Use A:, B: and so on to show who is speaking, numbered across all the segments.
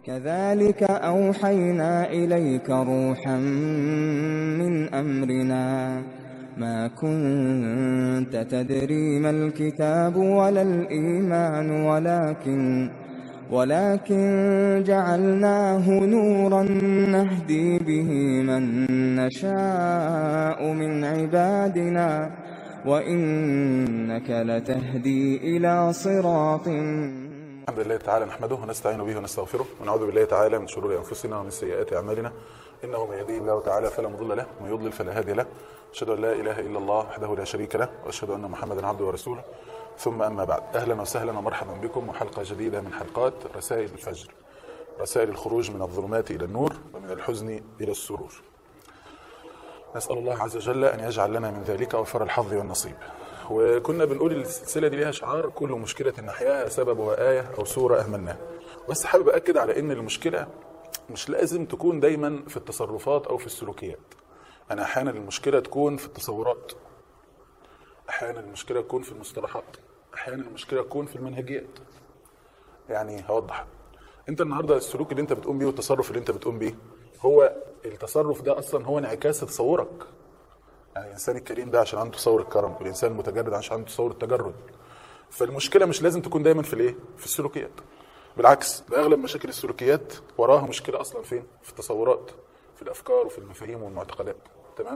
A: كذلك أوحينا إليك روحا من أمرنا ما كنت تدري ما الكتاب ولا الإيمان ولكن ولكن جعلناه نورا نهدي به من نشاء من عبادنا وإنك لتهدي إلى صراط
B: الحمد لله تعالى نحمده ونستعين به ونستغفره ونعوذ بالله تعالى من شرور انفسنا ومن سيئات اعمالنا انه من يهديه الله تعالى فلا مضل له ومن يضلل فلا هادي له اشهد ان لا اله الا الله وحده لا شريك له واشهد ان محمدا عبده ورسوله ثم اما بعد اهلا وسهلا ومرحبا بكم وحلقه جديده من حلقات رسائل الفجر رسائل الخروج من الظلمات الى النور ومن الحزن الى السرور نسال الله عز وجل ان يجعل لنا من ذلك اوفر الحظ والنصيب وكنا بنقول السلسله دي ليها شعار كل مشكله نحياها سببها ايه او سوره اهملناها بس حابب اكد على ان المشكله مش لازم تكون دايما في التصرفات او في السلوكيات انا احيانا المشكله تكون في التصورات احيانا المشكله تكون في المصطلحات احيانا المشكله تكون في المنهجيات يعني هوضح انت النهارده السلوك اللي انت بتقوم بيه والتصرف اللي انت بتقوم بيه هو التصرف ده اصلا هو انعكاس تصورك يعني الانسان الكريم ده عشان عنده تصور الكرم والانسان المتجرد عشان عنده تصور التجرد فالمشكله مش لازم تكون دايما في الايه في السلوكيات بالعكس ده اغلب مشاكل السلوكيات وراها مشكله اصلا فين في التصورات في الافكار وفي المفاهيم والمعتقدات تمام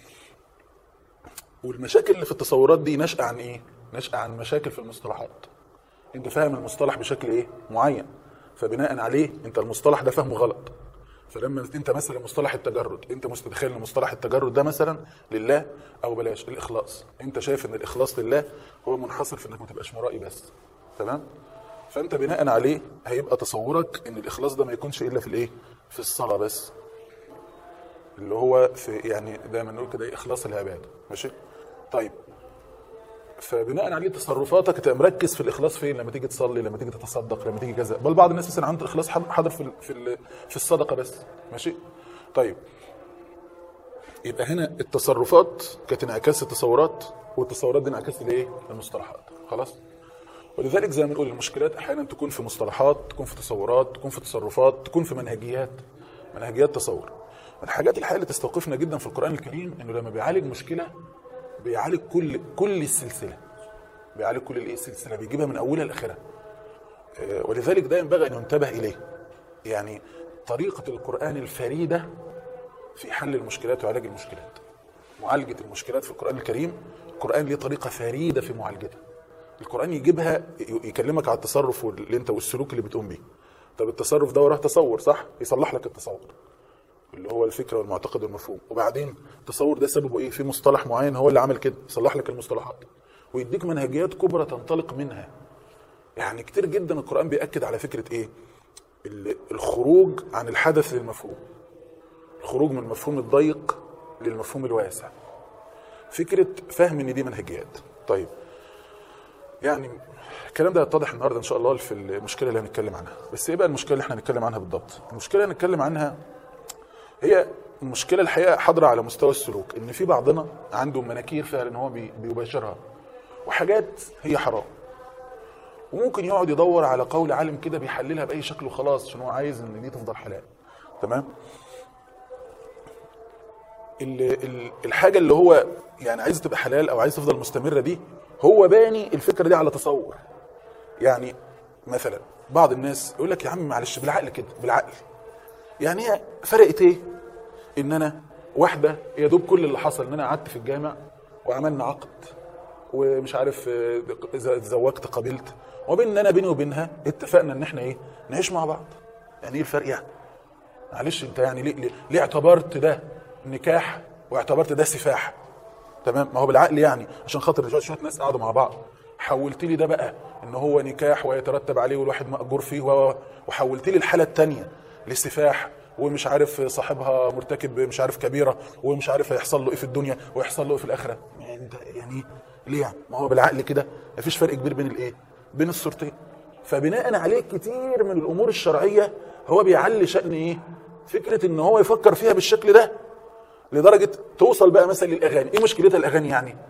B: والمشاكل اللي في التصورات دي نشأة عن ايه نشأة عن مشاكل في المصطلحات انت فاهم المصطلح بشكل ايه معين فبناء عليه انت المصطلح ده فهمه غلط فلما انت مثلا مصطلح التجرد انت مستدخل ان مصطلح التجرد ده مثلا لله او بلاش الاخلاص انت شايف ان الاخلاص لله هو منحصر في انك ما تبقاش مرائي بس تمام فانت بناء عليه هيبقى تصورك ان الاخلاص ده ما يكونش الا في الايه في الصلاه بس اللي هو في يعني دايما نقول كده ايه اخلاص العباده ماشي طيب فبناء عليه تصرفاتك تبقى مركز في الاخلاص فين لما تيجي تصلي لما تيجي تتصدق لما تيجي كذا بل بعض الناس مثلا عنده الاخلاص حاضر في ال في ال في الصدقه بس ماشي طيب يبقى هنا التصرفات كانت انعكاس التصورات والتصورات دي انعكاس الايه المصطلحات خلاص ولذلك زي ما بنقول المشكلات احيانا تكون في مصطلحات تكون في تصورات تكون في تصرفات تكون في منهجيات منهجيات تصور من الحاجات الحقيقه اللي تستوقفنا جدا في القران الكريم انه لما بيعالج مشكله بيعالج كل كل السلسله بيعالج كل الايه السلسله بيجيبها من اولها لاخرها ولذلك ده ينبغي ان ينتبه اليه يعني طريقه القران الفريده في حل المشكلات وعلاج المشكلات معالجه المشكلات في القران الكريم القران ليه طريقه فريده في معالجتها القران يجيبها يكلمك على التصرف اللي انت والسلوك اللي بتقوم بيه طب التصرف ده وراه تصور صح يصلح لك التصور اللي هو الفكره والمعتقد والمفهوم وبعدين التصور ده سببه ايه في مصطلح معين هو اللي عمل كده يصلح لك المصطلحات ويديك منهجيات كبرى تنطلق منها يعني كتير جدا القران بياكد على فكره ايه الخروج عن الحدث للمفهوم الخروج من المفهوم الضيق للمفهوم الواسع فكره فهم ان دي منهجيات طيب يعني الكلام ده يتضح النهارده ان شاء الله في المشكله اللي هنتكلم عنها بس ايه بقى المشكله اللي احنا هنتكلم عنها بالضبط المشكله اللي هنتكلم عنها هي المشكله الحقيقه حاضره على مستوى السلوك ان في بعضنا عنده مناكير فعلا ان هو بيباشرها وحاجات هي حرام وممكن يقعد يدور على قول عالم كده بيحللها باي شكل وخلاص عشان هو عايز ان دي تفضل حلال تمام الحاجه اللي هو يعني عايز تبقى حلال او عايز تفضل مستمره دي هو باني الفكره دي على تصور يعني مثلا بعض الناس يقول لك يا عم معلش بالعقل كده بالعقل يعني هي فرقت ايه ان انا واحده يا دوب كل اللي حصل ان انا قعدت في الجامع وعملنا عقد ومش عارف اتزوجت قبلت وبين ان انا بيني وبينها اتفقنا ان احنا ايه نعيش مع بعض يعني ايه الفرق يعني معلش انت يعني ليه, ليه, ليه اعتبرت ده نكاح واعتبرت ده سفاح تمام ما هو بالعقل يعني عشان خاطر شويه شويه ناس قعدوا مع بعض حولت لي ده بقى ان هو نكاح ويترتب عليه والواحد مأجور فيه وحولت لي الحاله الثانيه لسفاح ومش عارف صاحبها مرتكب مش عارف كبيره ومش عارف هيحصل له ايه في الدنيا ويحصل له ايه في الاخره يعني يعني ليه يعني ما هو بالعقل كده مفيش فرق كبير بين الايه بين الصورتين فبناء عليه كتير من الامور الشرعيه هو بيعلي شان ايه فكره ان هو يفكر فيها بالشكل ده لدرجه توصل بقى مثلا للاغاني ايه مشكلتها الاغاني يعني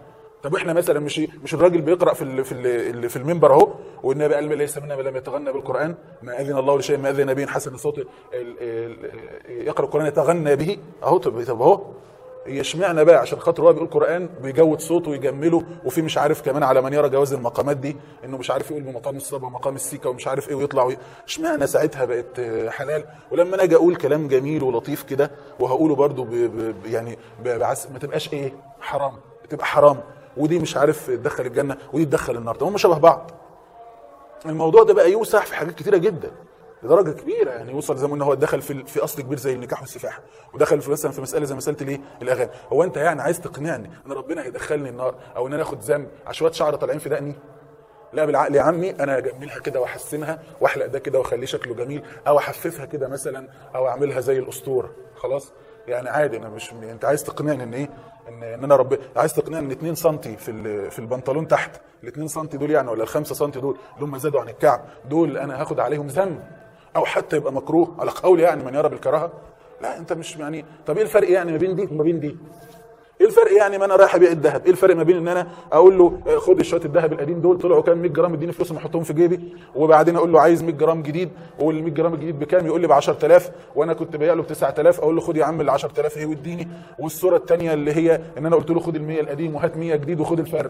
B: طب احنا مثلا مش مش الراجل بيقرا في ال في ال في المنبر اهو والنبي قال ليس منا من لم يتغنى بالقران ما اذن الله لشيء ما اذن نبي حسن الصوت ال- ال- يقرا القران يتغنى به اهو طب طب اهو هي اشمعنى بقى عشان خاطر هو بيقول قران بيجود صوته ويجمله وفي مش عارف كمان على من يرى جواز المقامات دي انه مش عارف يقول بمقام الصبا ومقام السيكه ومش عارف ايه ويطلع وي... اشمعنى ساعتها بقت آه، حلال ولما انا اجي اقول كلام جميل ولطيف كده وهقوله برضو ب... ب... ب- يعني ب... بعس... ما تبقاش ايه حرام تبقى حرام ودي مش عارف تدخل الجنه ودي تدخل النار طب هم شبه بعض الموضوع ده بقى يوسع في حاجات كتيره جدا لدرجه كبيره يعني يوصل زي ما قلنا هو دخل في في اصل كبير زي النكاح والسفاح ودخل في مثلا في مساله زي مساله الايه الاغاني هو انت يعني عايز تقنعني ان ربنا هيدخلني النار او ان انا اخد ذنب على شويه شعر طالعين في دقني لا بالعقل يا عمي انا اجملها كده واحسنها واحلق ده كده واخليه شكله جميل او احففها كده مثلا او اعملها زي الاسطوره خلاص يعني عادي انا مش انت عايز تقنعني ان ايه ان ان انا رب عايز تقنعني ان 2 سم في ال- في البنطلون تحت ال 2 سم دول يعني ولا ال 5 سم دول اللي هم زادوا عن الكعب دول انا هاخد عليهم ذنب او حتى يبقى مكروه على قول يعني من يرى بالكراهه لا انت مش يعني طب ايه الفرق يعني ما بين دي وما بين دي ايه الفرق يعني ما انا رايح ابيع الذهب ايه الفرق ما بين ان انا اقول له آه، خد شويه الذهب القديم دول طلعوا كام 100 جرام اديني فلوسهم احطهم في جيبي وبعدين اقول له عايز 100 جرام جديد وال 100 جرام الجديد بكام يقول لي ب 10000 وانا كنت بايع له ب 9000 اقول له خد يا عم ال 10000 ايه واديني والصوره الثانيه اللي هي ان انا قلت له خد ال 100 القديم وهات 100 جديد وخد الفرق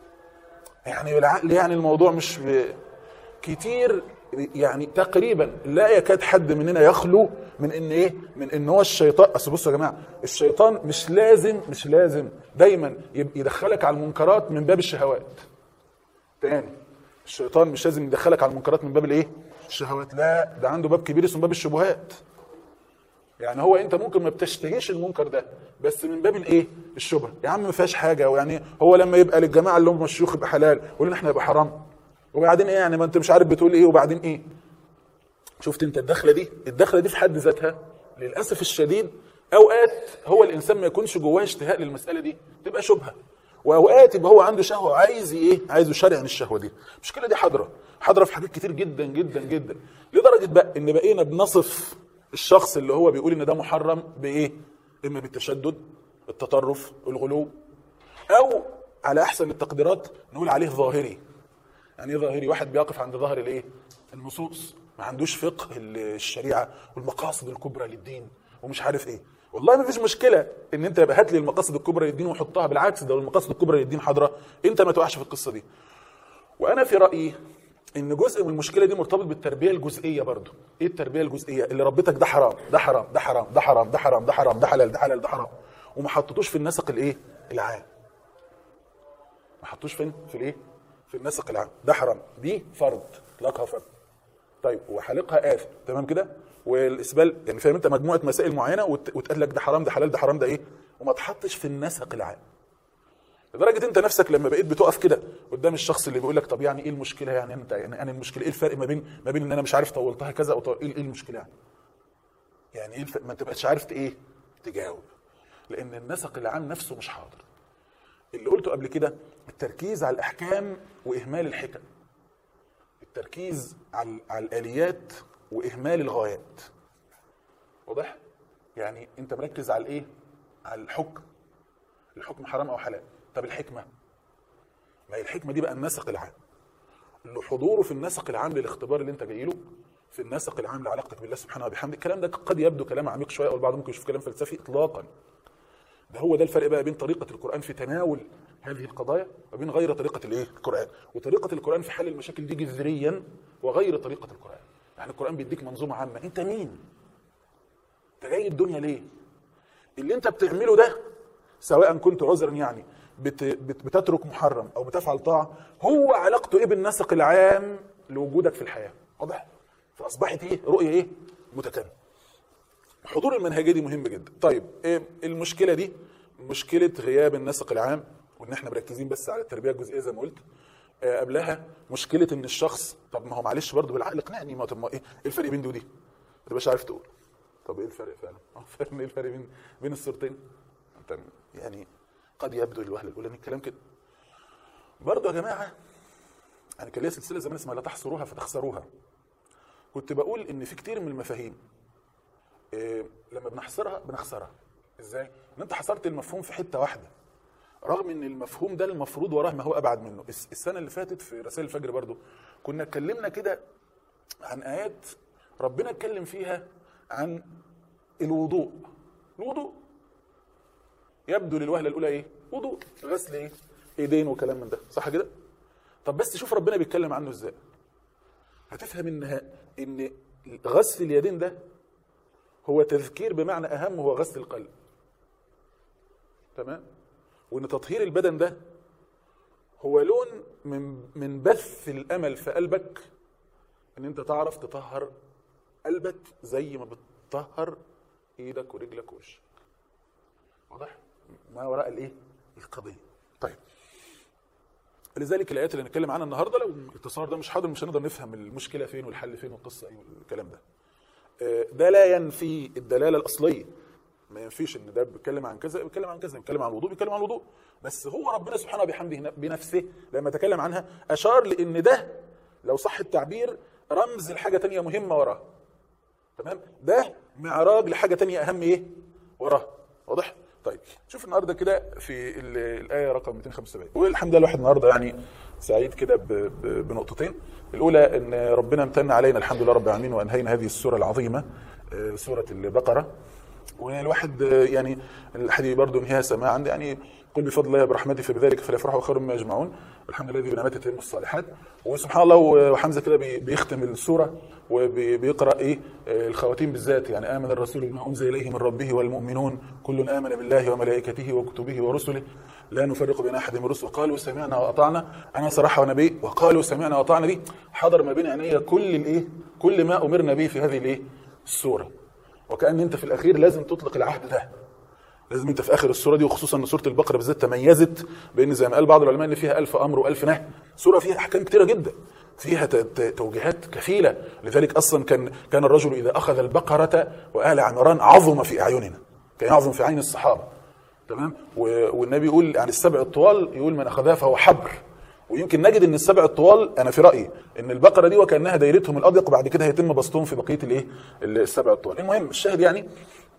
B: يعني بالعقل يعني الموضوع مش ب... كتير يعني تقريبا لا يكاد حد مننا يخلو من ان ايه من ان هو الشيطان اصل بصوا يا جماعه الشيطان مش لازم مش لازم دايما يب- يدخلك على المنكرات من باب الشهوات تاني الشيطان مش لازم يدخلك على المنكرات من باب الايه الشهوات لا ده عنده باب كبير اسمه باب الشبهات يعني هو انت ممكن ما بتشتهيش المنكر ده بس من باب الايه الشبهه يا عم ما فيهاش حاجه ويعني هو لما يبقى للجماعه اللي هم الشيوخ يبقى حلال يقول احنا يبقى حرام وبعدين ايه يعني ما انت مش عارف بتقول ايه وبعدين ايه شفت انت الدخله دي الدخله دي في حد ذاتها للاسف الشديد اوقات هو الانسان ما يكونش جواه اشتهاء للمساله دي تبقى شبهه واوقات يبقى هو عنده شهوه عايز ايه عايز يشرع عن الشهوه دي المشكله دي حاضره حاضره في حاجات كتير جدا جدا جدا لدرجه بقى ان بقينا بنصف الشخص اللي هو بيقول ان ده محرم بايه اما بالتشدد التطرف الغلو او على احسن التقديرات نقول عليه ظاهري يعني ايه ظاهري واحد بيقف عند ظاهر الايه النصوص ما عندوش فقه الشريعه والمقاصد الكبرى للدين ومش عارف ايه والله ما فيش مشكله ان انت يبقى هات لي المقاصد الكبرى للدين وحطها بالعكس ده لو المقاصد الكبرى للدين حاضره انت ما تقعش في القصه دي وانا في رايي ان جزء من المشكله دي مرتبط بالتربيه الجزئيه برضو ايه التربيه الجزئيه اللي ربتك ده حرام ده حرام ده حرام ده حرام ده حرام ده حرام ده حلال ده حلال ده حرام وما حطيتوش في النسق الايه العام ما حطوش فين في الايه في النسق العام ده حرام دي فرض اطلاقها فرض طيب وحالقها آثم تمام كده والاسبال يعني فاهم انت مجموعه مسائل معينه وت- وتقال لك ده حرام ده حلال ده حرام ده ايه وما تحطش في النسق العام لدرجه انت نفسك لما بقيت بتقف كده قدام الشخص اللي بيقول لك طب يعني ايه المشكله يعني انت يعني انا المشكله ايه الفرق ما بين ما بين ان انا مش عارف طولتها كذا او طول- ايه إيه المشكله يعني يعني ايه الفرق ما تبقاش عارف ايه تجاوب لان النسق العام نفسه مش حاضر اللي قلته قبل كده التركيز على الاحكام واهمال الحكم التركيز على على الاليات واهمال الغايات واضح يعني انت مركز على الايه على الحكم الحكم حرام او حلال طب الحكمه ما هي الحكمه دي بقى النسق العام اللي حضوره في النسق العام للاختبار اللي انت جاي له في النسق العام لعلاقتك بالله سبحانه وبحمده الكلام ده قد يبدو كلام عميق شويه او البعض ممكن يشوف كلام فلسفي اطلاقا ده هو ده الفرق بقى بين طريقة القرآن في تناول هذه القضايا وبين غير طريقة الايه؟ القرآن، وطريقة القرآن في حل المشاكل دي جذريا وغير طريقة القرآن. يعني القرآن بيديك منظومة عامة، أنت مين؟ أنت جاي الدنيا ليه؟ اللي أنت بتعمله ده سواء كنت عذرا يعني بت بت بتترك محرم أو بتفعل طاعة هو علاقته إيه بالنسق العام لوجودك في الحياة؟ واضح؟ فأصبحت إيه؟ رؤية إيه؟ متكاملة. حضور المنهجيه دي مهم جدا طيب إيه المشكله دي مشكله غياب النسق العام وان احنا مركزين بس على التربيه الجزئيه زي ما قلت آه قبلها مشكله ان الشخص طب ما هو معلش برضه بالعقل اقنعني ما طب ما ايه إيه الفرق بين دي ودي ما تبقاش عارف تقول طب ايه الفرق فعلا اه فعلا ايه الفرق بين بين الصورتين انت يعني قد يبدو للوهله الاولى ان الكلام كده برضه يا جماعه انا كان ليا سلسله زمان اسمها لا تحصروها فتخسروها كنت بقول ان في كتير من المفاهيم إيه لما بنحصرها بنخسرها ازاي ان انت حصرت المفهوم في حته واحده رغم ان المفهوم ده المفروض وراه ما هو ابعد منه الس- السنه اللي فاتت في رسائل الفجر برضو كنا اتكلمنا كده عن ايات ربنا اتكلم فيها عن الوضوء الوضوء يبدو للوهله الاولى ايه وضوء غسل ايه ايدين وكلام من ده صح كده طب بس شوف ربنا بيتكلم عنه ازاي هتفهم انها ان غسل اليدين ده هو تذكير بمعنى اهم هو غسل القلب تمام وان تطهير البدن ده هو لون من من بث الامل في قلبك ان انت تعرف تطهر قلبك زي ما بتطهر ايدك ورجلك ووشك واضح ما وراء الايه القضيه طيب لذلك الايات اللي هنتكلم عنها النهارده لو الاتصال ده مش حاضر مش هنقدر نفهم المشكله فين والحل فين والقصه ايه والكلام ده آه، ده لا ينفي الدلاله الاصليه ما ينفيش ان ده بيتكلم عن كذا بيتكلم عن كذا بيتكلم عن الوضوء بيتكلم عن الوضوء بس هو ربنا سبحانه وبحمده بنفسه لما تكلم عنها اشار لان ده لو صح التعبير رمز لحاجه تانية مهمه وراه تمام ده معراج لحاجه تانية اهم ايه وراه واضح طيب شوف النهارده كده في ال- الايه رقم 275 والحمد لله الواحد النهارده يعني سعيد كده ب- ب- بنقطتين الاولى ان ربنا امتن علينا الحمد لله رب العالمين وانهينا هذه السوره العظيمه آه، سوره البقره والواحد آه، يعني الحديث برضه انهيها سماعا يعني قل بفضل الله برحمته فبذلك فليفرحوا خير مما يجمعون الحمد لله الذي بنعمته تتم الصالحات وسبحان الله وحمزه كده بي- بيختم السوره وبيقرا ايه آه، الخواتيم بالذات يعني امن الرسول بما انزل اليه من ربه والمؤمنون كل امن بالله وملائكته وكتبه ورسله لا نفرق بين احد من رسله قالوا سمعنا واطعنا انا صراحه ونبي وقالوا سمعنا واطعنا دي حضر ما بين عيني كل الايه كل ما امرنا به في هذه الايه السوره وكان انت في الاخير لازم تطلق العهد ده لازم انت في اخر السوره دي وخصوصا ان سوره البقره بالذات تميزت بان زي ما قال بعض العلماء ان فيها ألف امر وألف نهي سوره فيها احكام كثيره جدا فيها ت- ت- توجيهات كفيله لذلك اصلا كان كان الرجل اذا اخذ البقره وال عمران عظم في اعيننا كان يعظم في عين الصحابه تمام و- والنبي يقول عن السبع الطوال يقول من اخذها فهو حبر ويمكن نجد ان السبع الطوال انا في رايي ان البقره دي وكانها دايرتهم الاضيق وبعد كده هيتم بسطهم في بقيه الايه السبع الطوال المهم الشاهد يعني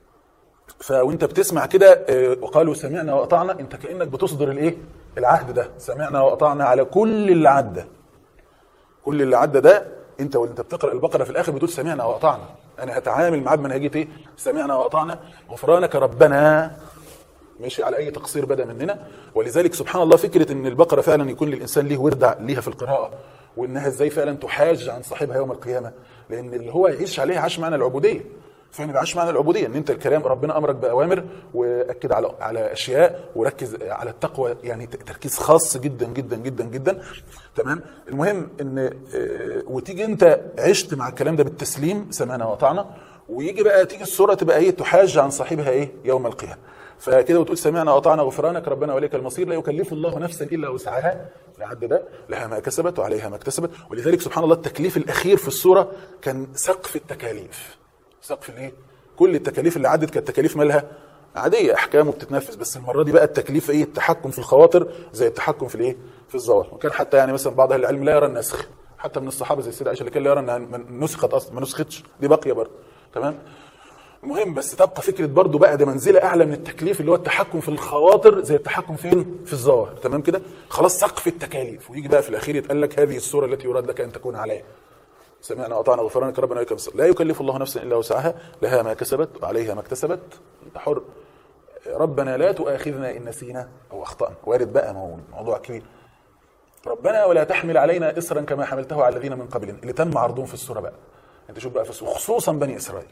B: فوانت بتسمع كده آه، وقالوا سمعنا واطعنا انت كانك بتصدر الايه العهد ده سمعنا واطعنا على كل اللي عدى كل اللي عدى ده انت وانت بتقرا البقره في الاخر بتقول سمعنا واطعنا انا هتعامل معاه بمنهجيه ايه سمعنا واطعنا غفرانك ربنا ماشي على اي تقصير بدا مننا ولذلك سبحان الله فكره ان البقره فعلا يكون للانسان ليه ورد ليها في القراءه وانها ازاي فعلا تحاج عن صاحبها يوم القيامه لان اللي هو يعيش عليها عاش معنى العبوديه فعلا يبقى عاش معنى العبوديه ان انت الكلام ربنا امرك باوامر واكد على على اشياء وركز على التقوى يعني ت- تركيز خاص جدا جدا جدا جدا تمام المهم ان آه، وتيجي انت عشت مع الكلام ده بالتسليم سمعنا واطعنا ويجي بقى تيجي الصوره تبقى ايه تحاج عن صاحبها ايه يوم القيامه فكده وتقول سمعنا واطعنا غفرانك ربنا واليك المصير لا يكلف الله نفسا الا وسعها العد ده لها ما كسبت وعليها ما اكتسبت ولذلك سبحان الله التكليف الاخير في السوره كان سقف التكاليف سقف الايه كل التكاليف اللي عدت كانت تكاليف مالها عاديه احكام وبتتنفذ بس المره دي بقى التكليف ايه التحكم في الخواطر زي التحكم في الايه في الظواهر وكان حتى يعني مثلا بعض اهل العلم لا يرى النسخ حتى من الصحابه زي السيده عائشه اللي كان لا يرى انها من- نسخت اصلا ما نسختش دي باقيه برضه تمام المهم بس تبقى فكره برضو بقى ده منزله اعلى من التكليف اللي هو التحكم في الخواطر زي التحكم فين في الظواهر تمام كده خلاص سقف التكاليف ويجي بقى في الاخير يتقال لك هذه الصوره التي يراد لك ان تكون عليها سمعنا واطعنا غفرانك ربنا ولك المصير لا يكلف الله نفسا الا وسعها لها ما كسبت وعليها ما اكتسبت انت حر ربنا لا تؤاخذنا ان نسينا او اخطانا وارد بقى ما هو موضوع كبير ربنا ولا تحمل علينا اصرا كما حملته على الذين من قبلنا اللي تم عرضهم في السوره بقى انت شوف بقى في السورة خصوصا بني اسرائيل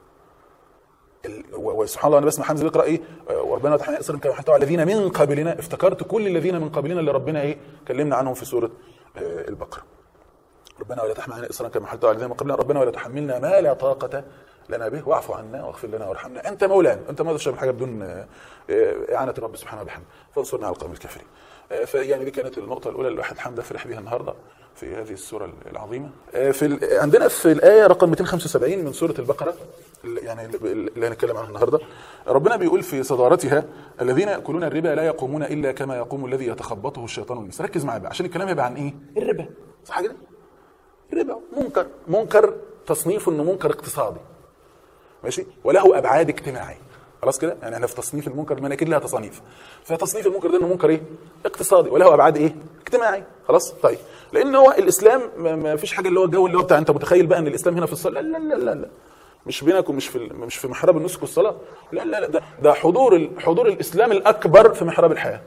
B: ال- و- وسبحان الله انا بسمع حمزه بيقرا ايه آه، وربنا لا تحمل اصرا كما حملته على الذين من قبلنا افتكرت كل الذين من قبلنا اللي ربنا ايه كلمنا عنهم في سوره آه، البقره ربنا ولا تحمل علينا اصرا كما حملته على الذين من قبلنا ربنا ولا تحملنا ما لا طاقه لنا به واعف عنا واغفر لنا وارحمنا انت مولانا انت ما تقدرش تعمل حاجه بدون آه، آه، اعانه الرب سبحانه وبحمده فانصرنا على القوم الكافرين آه، فيعني دي كانت النقطه الاولى اللي الواحد الحمد لله فرح بيها النهارده في هذه السوره العظيمه آه، في ال- عندنا في الايه رقم 275 من سوره البقره اللي- يعني اللي هنتكلم عنها النهارده ربنا بيقول في صدارتها الذين ياكلون الربا لا يقومون الا كما يقوم الذي يتخبطه الشيطان من المس ركز معايا بقى عشان الكلام هيبقى عن ايه الربا صح كده الربا منكر منكر تصنيفه انه منكر اقتصادي ماشي وله ابعاد اجتماعيه خلاص كده يعني احنا في تصنيف المنكر ما اكيد لها تصانيف فتصنيف المنكر ده انه منكر ايه اقتصادي وله ابعاد ايه اجتماعي خلاص طيب لان هو الاسلام ما ما فيش حاجه اللي هو الجو اللي هو بتاع انت متخيل بقى ان الاسلام هنا في الصلاه لا لا لا لا, لا. مش بينك ومش في ال- مش في محراب النسك والصلاه لا لا لا ده, ده حضور ال- حضور الاسلام الاكبر في محراب الحياه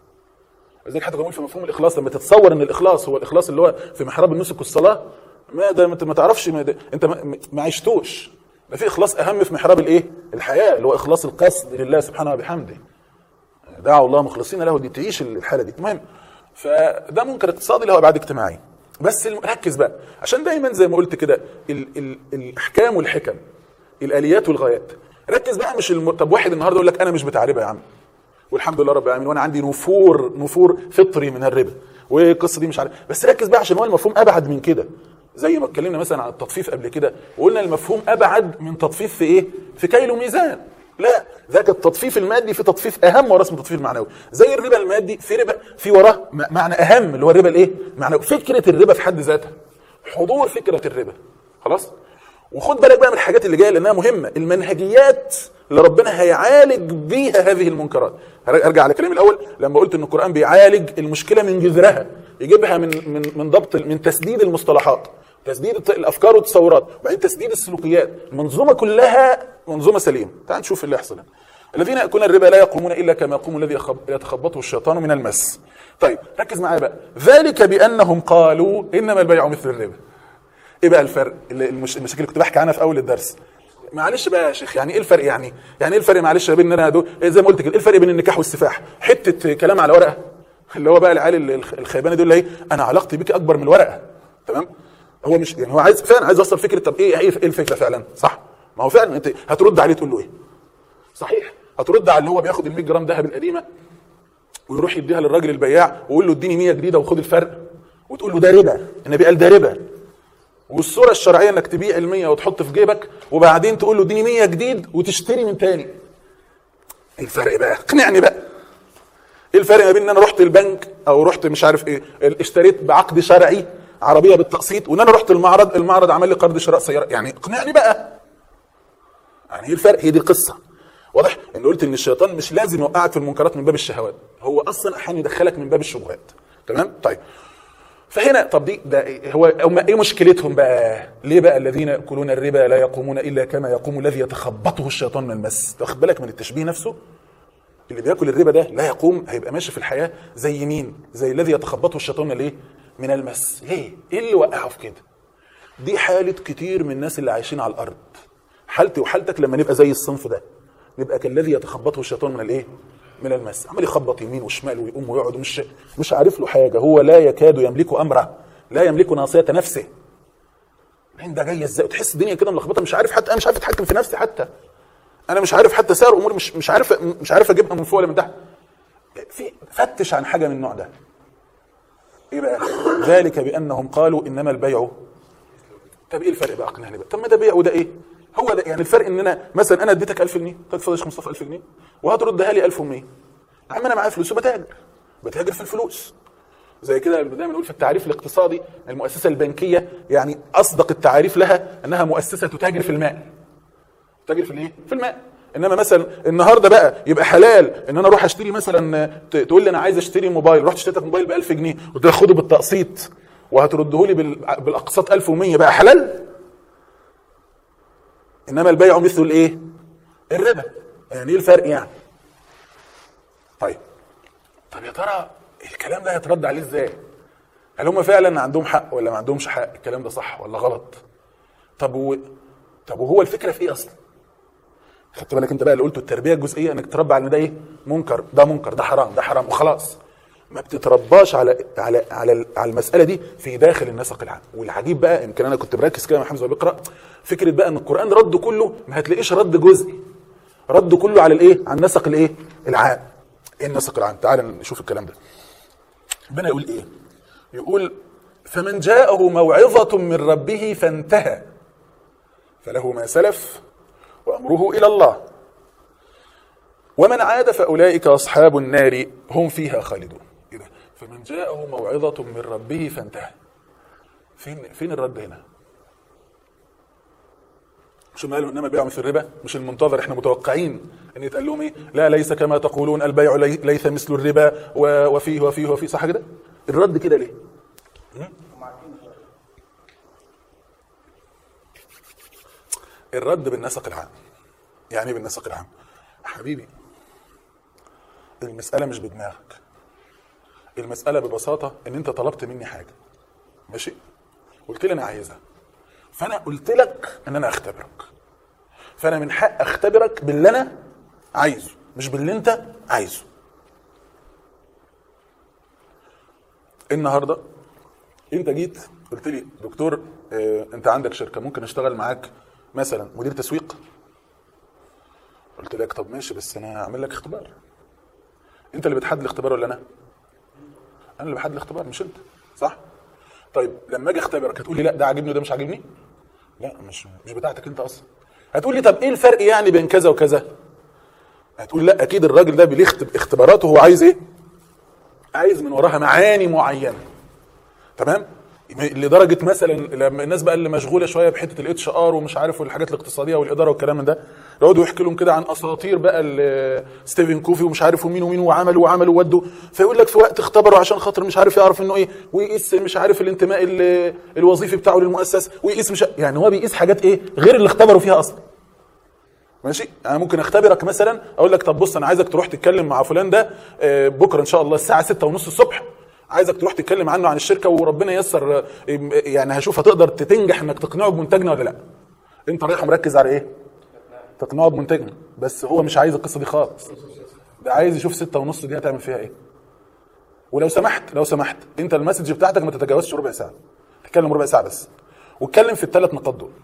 B: لذلك حتى بنقول في مفهوم الاخلاص لما تتصور ان الاخلاص هو الاخلاص اللي هو في محراب النسك والصلاه ما ده انت ما تعرفش ما ده انت ما, ما عشتوش ده في اخلاص اهم في محراب الايه الحياه اللي هو اخلاص القصد لله سبحانه وبحمده دعوا الله مخلصين له دي تعيش الحاله دي المهم فده منكر اقتصادي له ابعاد اجتماعيه بس الم- ركز بقى عشان دايما زي ما قلت كده ال ال الاحكام والحكم الاليات والغايات ركز بقى مش الم... طب واحد النهارده يقول لك انا مش بتاع ربا يا عم والحمد لله رب العالمين وانا عندي نفور نفور فطري من الربا والقصه دي مش عارف بس ركز بقى عشان هو المفهوم ابعد من كده زي ما اتكلمنا مثلا عن التطفيف قبل كده وقلنا المفهوم ابعد من تطفيف في ايه؟ في كيل وميزان لا ذاك التطفيف المادي في تطفيف اهم وراه اسمه التطفيف المعنوي زي الربا المادي في ربا في وراه م- معنى اهم اللي هو الربا الايه؟ معنوي فكره الربا في حد ذاتها حضور فكره الربا خلاص؟ وخد بالك بقى من الحاجات اللي جايه لانها مهمه المنهجيات اللي ربنا هيعالج بيها هذه المنكرات ارجع على كلامي الاول لما قلت ان القران بيعالج المشكله من جذرها يجيبها من من من ضبط من تسديد المصطلحات تسديد الت- الافكار والتصورات وبعدين تسديد السلوكيات المنظومه كلها منظومه سليمه تعال نشوف اللي يحصل الذين ياكلون الربا لا يقومون الا كما يقوم الذي يخب- يتخبطه الشيطان من المس طيب ركز معايا بقى ذلك بانهم قالوا انما البيع مثل الربا ايه بقى الفرق اللي- المش... المشاكل اللي كنت بحكي عنها في اول الدرس معلش بقى يا شيخ يعني ايه الفرق يعني يعني ايه الفرق معلش بين ان انا دو... إيه زي ما قلت كده ايه الفرق بين النكاح والسفاح حته كلام على ورقه اللي هو بقى العيال ال- الخ- الخيبانه دول اللي ايه انا علاقتي بيك اكبر من الورقه تمام هو مش يعني هو عايز فعلا عايز يوصل فكره طب ايه ايه إيه الفكره فعلا صح ما هو فعلا انت هترد عليه تقول له ايه صحيح هترد على اللي هو بياخد ال 100 جرام ذهب القديمه ويروح يديها للراجل البياع ويقول له اديني 100 جديده وخد الفرق وتقول له ده ربا النبي قال ده ربا والصوره الشرعيه انك تبيع ال 100 وتحط في جيبك وبعدين تقول له اديني 100 جديد وتشتري من تاني ايه الفرق بقى اقنعني بقى ايه الفرق ما بين ان انا رحت البنك او رحت مش عارف ايه اشتريت بعقد شرعي عربيه بالتقسيط وان انا رحت المعرض المعرض عمل لي قرض شراء سياره يعني اقنعني بقى يعني ايه الفرق هي دي القصه واضح ان قلت ان الشيطان مش لازم يوقعك في المنكرات من باب الشهوات هو اصلا احيانا يدخلك من باب الشبهات تمام طيب فهنا طب دي ده إيه- هو هم ايه مشكلتهم بقى؟ ليه بقى الذين ياكلون الربا لا يقومون الا كما يقوم الذي يتخبطه الشيطان من المس؟ واخد بالك من التشبيه نفسه؟ اللي بياكل الربا ده لا يقوم هيبقى ماشي في الحياه زي مين؟ زي الذي يتخبطه الشيطان من الايه؟ من المس، ليه؟ ايه اللي وقعه في كده؟ دي حاله كتير من الناس اللي عايشين على الارض. حالتي وحالتك لما نبقى زي الصنف ده نبقى كالذي يتخبطه الشيطان من الايه؟ من المس، عمال يخبط يمين وشمال ويقوم ويقعد ومش مش عارف له حاجه، هو لا يكاد يملك امره، لا يملك ناصيه نفسه. بعدين ده جاي ازاي؟ وتحس الدنيا كده ملخبطه مش عارف حتى انا مش عارف اتحكم في نفسي حتى. انا مش عارف حتى سائر اموري مش مش عارف مش عارف اجيبها من فوق ولا من تحت. في فتش عن حاجه من النوع ده. ايه بقى؟ ذلك بانهم قالوا انما البيع طب ايه الفرق بقى اقنعني بقى طب ما ده بيع وده ايه هو ده يعني الفرق ان انا مثلا انا اديتك 1000 جنيه طب اتفضل يا شيخ مصطفى 1000 جنيه وهتردها لي 1100 يا عم انا معايا فلوس وبتاجر بتاجر في الفلوس زي كده دايما نقول في التعريف الاقتصادي المؤسسه البنكيه يعني اصدق التعاريف لها انها مؤسسه تتاجر في المال تتاجر في الايه في المال انما مثلا النهارده بقى يبقى حلال ان انا اروح اشتري مثلا ت- تقول لي انا عايز اشتري موبايل رحت اشتريت موبايل ب 1000 جنيه قلت لك خده بالتقسيط وهترده لي بال- بالاقساط 1100 بقى حلال انما البيع مثل الايه الربا يعني ايه الفرق يعني طيب طب يا ترى الكلام ده هيترد عليه ازاي هل هم فعلا عندهم حق ولا ما عندهمش حق الكلام ده صح ولا غلط طب و... طب وهو الفكره في ايه اصلا خدت بالك انت بقى اللي قلته التربيه الجزئيه انك تربى على ان ده ايه منكر ده منكر ده حرام ده حرام وخلاص ما بتترباش على على على على المساله دي في داخل النسق العام والعجيب بقى يمكن انا كنت مركز كده مع حمزه بيقرا فكره بقى ان القران رد كله ما هتلاقيش رد جزئي رد كله على الايه على النسق الايه العام ايه النسق العام تعال نشوف الكلام ده ربنا يقول ايه يقول فمن جاءه موعظه من ربه فانتهى فله ما سلف وامره الى الله ومن عاد فاولئك اصحاب النار هم فيها خالدون إيه ده؟ فمن جاءه موعظه من ربه فانتهى فين فين الرد هنا مش هم قالوا انما البيع مثل الربا مش المنتظر احنا متوقعين ان يتقال لهم ايه لا ليس كما تقولون البيع لي- ليس مثل الربا و- وفيه وفيه وفيه صح كده الرد كده ليه الرد بالنسق العام يعني ايه بالنسق العام حبيبي المسألة مش بدماغك المسألة ببساطة ان انت طلبت مني حاجة ماشي قلت لي انا عايزها فانا قلت لك ان انا اختبرك فانا من حق اختبرك باللي انا عايزه مش باللي انت عايزه النهارده انت جيت قلت لي دكتور اه انت عندك شركه ممكن اشتغل معاك مثلا مدير تسويق قلت لك طب ماشي بس انا هعمل لك اختبار انت اللي بتحدد الاختبار ولا انا انا اللي بحدد الاختبار مش انت صح طيب لما اجي اختبرك هتقول لي لا ده عاجبني وده مش عاجبني لا مش مش بتاعتك انت اصلا هتقول لي طب ايه الفرق يعني بين كذا وكذا هتقول لا اكيد الراجل ده بيختب اختباراته هو عايز ايه عايز من وراها معاني معينه تمام لدرجه مثلا لما الناس بقى اللي مشغوله شويه بحته الاتش ار ومش عارف والحاجات الاقتصاديه والاداره والكلام من ده يقعدوا يحكي لهم كده عن اساطير بقى ال- ستيفن كوفي ومش عارف ومين ومين وعملوا وعملوا ودوا فيقول لك في وقت اختبروا عشان خاطر مش عارف يعرف انه ايه ويقيس مش عارف الانتماء ال- الوظيفي بتاعه للمؤسسه ويقيس مش يعني هو بيقيس حاجات ايه غير اللي اختبروا فيها اصلا ماشي انا ممكن اختبرك مثلا اقول لك طب بص انا عايزك تروح تتكلم مع فلان ده آه، بكره ان شاء الله الساعه 6 ونص الصبح عايزك تروح تتكلم عنه عن الشركه وربنا ييسر آه، يعني هشوف هتقدر تنجح انك تقنعه بمنتجنا ولا لا انت رايح مركز على ايه تقنعه بمنتجنا بس هو مش عايز القصه دي خالص ده عايز يشوف 6 ونص دي هتعمل فيها ايه ولو سمحت لو سمحت انت المسج بتاعتك ما تتجاوزش ربع ساعه تتكلم ربع ساعه بس واتكلم في الثلاث نقاط دول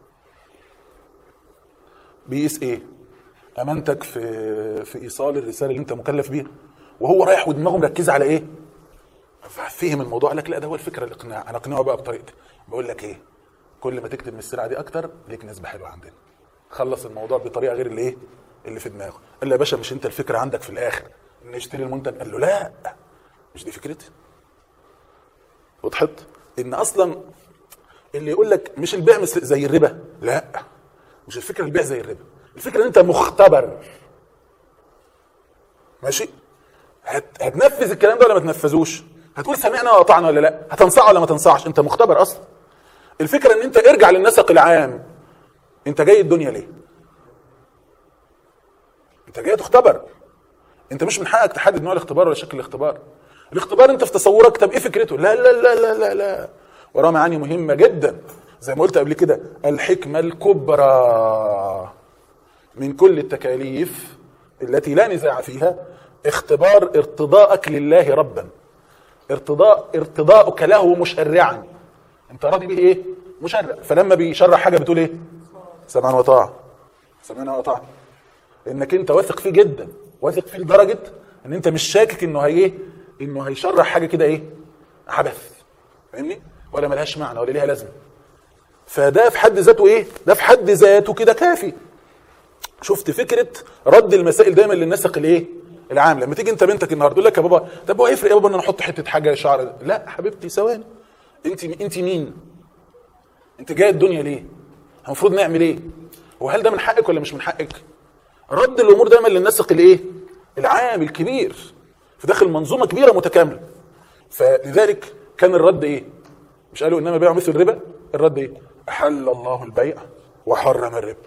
B: بيقيس ايه امانتك في في ايصال الرساله اللي انت مكلف بيها وهو رايح ودماغه مركزه على ايه فهم الموضوع قال لك لا ده هو الفكره الاقناع انا اقنعه بقى بطريقتي بقول لك ايه كل ما تكتب من السلعه دي اكتر ليك نسبه حلوه عندنا خلص الموضوع بطريقه غير اللي ايه اللي في دماغه قال له يا باشا مش انت الفكره عندك في الاخر ان اشتري المنتج قال له لا مش دي فكرتي وضحت ان اصلا اللي يقول لك مش البيع مثل زي الربا لا مش الفكره البيع زي الربا الفكره ان انت مختبر ماشي هت... هتنفذ الكلام ده ولا ما تنفذوش هتقول سمعنا وقطعنا ولا لا هتنصع ولا ما تنصعش انت مختبر اصلا الفكره ان انت ارجع للنسق العام انت جاي الدنيا ليه انت جاي تختبر انت مش من حقك تحدد نوع الاختبار ولا شكل الاختبار الاختبار انت في تصورك طب ايه فكرته لا لا لا لا لا لا وراه معاني مهمه جدا زي ما قلت قبل كده الحكمه الكبرى من كل التكاليف التي لا نزاع فيها اختبار ارتضاءك لله ربا ارتضاء ارتضاءك له مشرعا انت راضي به ايه مشرع فلما بيشرع حاجه بتقول ايه سمعا وطاعه سمعنا وطاعه انك انت واثق فيه جدا واثق فيه لدرجه ان انت مش شاكك انه هي ايه انه هيشرع حاجه كده ايه عبث فاهمني ولا ملهاش معنى ولا ليها لازمه فده في حد ذاته ايه ده في حد ذاته كده كافي شفت فكره رد المسائل دايما للنسق الايه العام لما تيجي انت بنتك النهارده تقول لك يا بابا طب هو يفرق يا بابا ان انا احط حته حاجه شعر لا حبيبتي ثواني انت انت مين انت جاي الدنيا ليه المفروض نعمل ايه وهل ده من حقك ولا مش من حقك رد الامور دايما للنسق الايه العام الكبير في داخل منظومه كبيره متكامله فلذلك كان الرد ايه مش قالوا انما بيع مثل الربا الرد ايه احل الله البيع وحرم الربا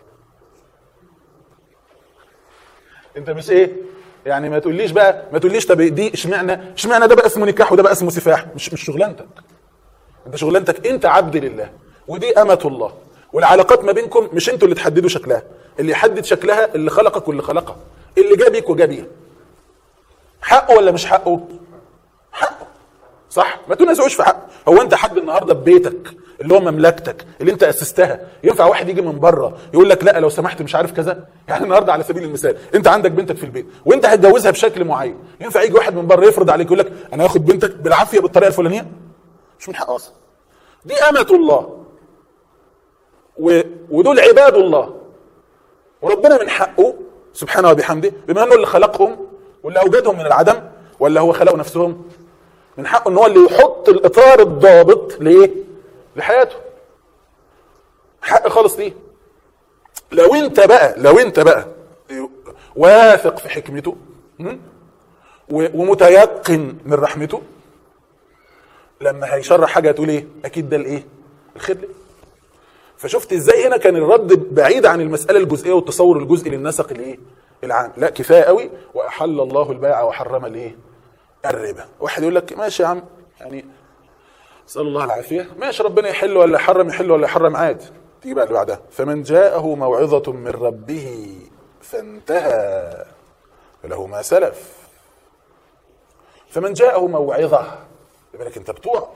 B: انت مش ايه يعني ما تقوليش بقى ما تقوليش طب دي اشمعنى اشمعنى ده بقى اسمه نكاح وده بقى اسمه سفاح مش مش شغلانتك انت شغلانتك انت عبد لله ودي امه الله والعلاقات ما بينكم مش انتوا اللي تحددوا شكلها اللي يحدد شكلها اللي خلقك واللي خلقها اللي جابك وجابيها حقه ولا مش حقه حقه صح ما تنازعوش في حقه هو انت حد النهارده ببيتك اللي هو مملكتك اللي انت اسستها ينفع واحد يجي من بره يقول لك لا لو سمحت مش عارف كذا يعني النهارده على سبيل المثال انت عندك بنتك في البيت وانت هتجوزها بشكل معين ينفع يجي واحد من بره يفرض عليك يقول لك انا هاخد بنتك بالعافيه بالطريقه الفلانيه مش من حقه اصلا دي امه الله و... ودول عباد الله وربنا من حقه سبحانه وبحمده بما انه اللي خلقهم واللي اوجدهم من العدم ولا هو خلقوا نفسهم من حقه ان هو اللي يحط الاطار الضابط لايه لحياته حق خالص ليه لو انت بقى لو انت بقى واثق في حكمته م? و- ومتيقن من رحمته لما هيشرح حاجه تقول ايه اكيد ده الايه الخدمه فشفت ازاي هنا كان الرد بعيد عن المساله الجزئيه والتصور الجزئي للنسق الايه العام لا كفايه قوي واحل الله البيع وحرم الايه الربا واحد يقول لك ماشي يا عم يعني نسال الله العافيه ماشي ربنا يحل ولا يحرم يحل ولا يحرم عادي تيجي بقى اللي بعدها فمن جاءه موعظه من ربه فانتهى فله ما سلف فمن جاءه موعظه خلي بالك انت بتوع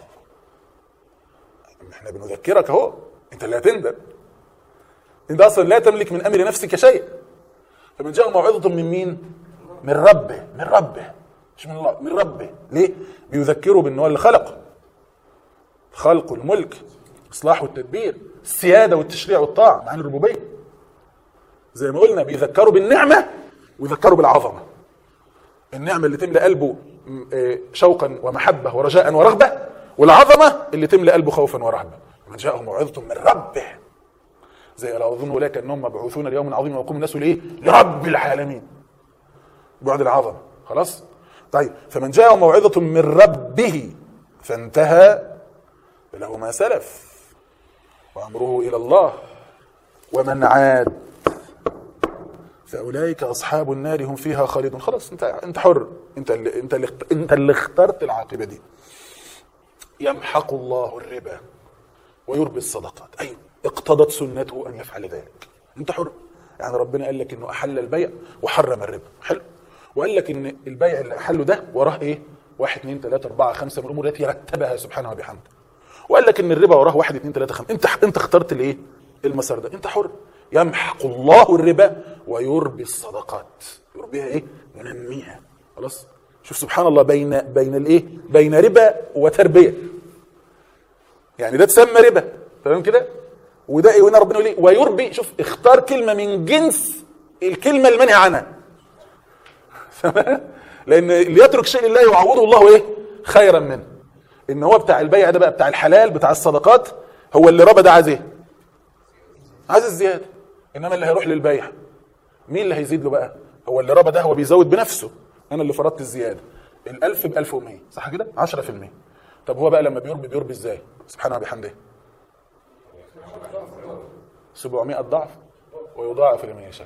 B: احنا بنذكرك اهو انت اللي هتندم انت اصلا لا تملك من امر نفسك شيء فمن جاءه موعظه من مين من ربه من ربه مش من الله من ربه ليه بيذكره بان هو اللي خلقه خلق الملك اصلاح والتدبير السياده والتشريع والطاعه معاني الربوبيه زي ما قلنا بيذكروا بالنعمه ويذكروا بالعظمه النعمه اللي تملى قلبه م- آه، شوقا ومحبه ورجاء ورغبه والعظمه اللي تملى قلبه خوفا ورهبه من جاءه موعظه من ربه زي لا اظن اولئك انهم مبعوثون ليوم عظيم ويقوم الناس لايه؟ لرب العالمين بعد العظمه خلاص؟ طيب فمن جاءه موعظه من ربه فانتهى فله ما سلف وامره الى الله ومن عاد فاولئك اصحاب النار هم فيها خالدون خلاص انت انت حر انت اللي انت اللي اخت- انت اللي اخترت العاقبه دي يمحق الله الربا ويربي الصدقات ايوه اقتضت سنته ان يفعل ذلك انت حر يعني ربنا قال لك انه احل البيع وحرم الربا حلو وقال لك ان البيع اللي احله ده وراه ايه واحد اثنين ثلاثة أربعة خمسة من الأمور التي رتبها سبحانه وبحمده وقال لك ان الربا وراه واحد اثنين ثلاثة خمسة انت انت اخترت الايه المسار ده انت حر يمحق الله الربا ويربي الصدقات يربيها ايه ينميها خلاص شوف سبحان الله بين بين الايه بين ربا وتربيه يعني ده تسمى ربا تمام كده وده ايه وهنا ربنا يقول ايه ويربي شوف اختار كلمه من جنس الكلمه المنهي عنها تمام؟ لان اللي يترك شيء لله يعوضه الله ايه خيرا منه ان هو بتاع البيع ده بقى بتاع الحلال بتاع الصدقات هو اللي ربى ده عايز ايه عايز الزياده انما اللي هيروح للبيع مين اللي هيزيد له بقى هو اللي ربى ده هو بيزود بنفسه انا اللي فرضت الزياده الألف ب 1100 صح كده 10% طب هو بقى لما بيربي بيربي ازاي سبحانه وبحمده 700 ضعف ويضاعف لمن يشاء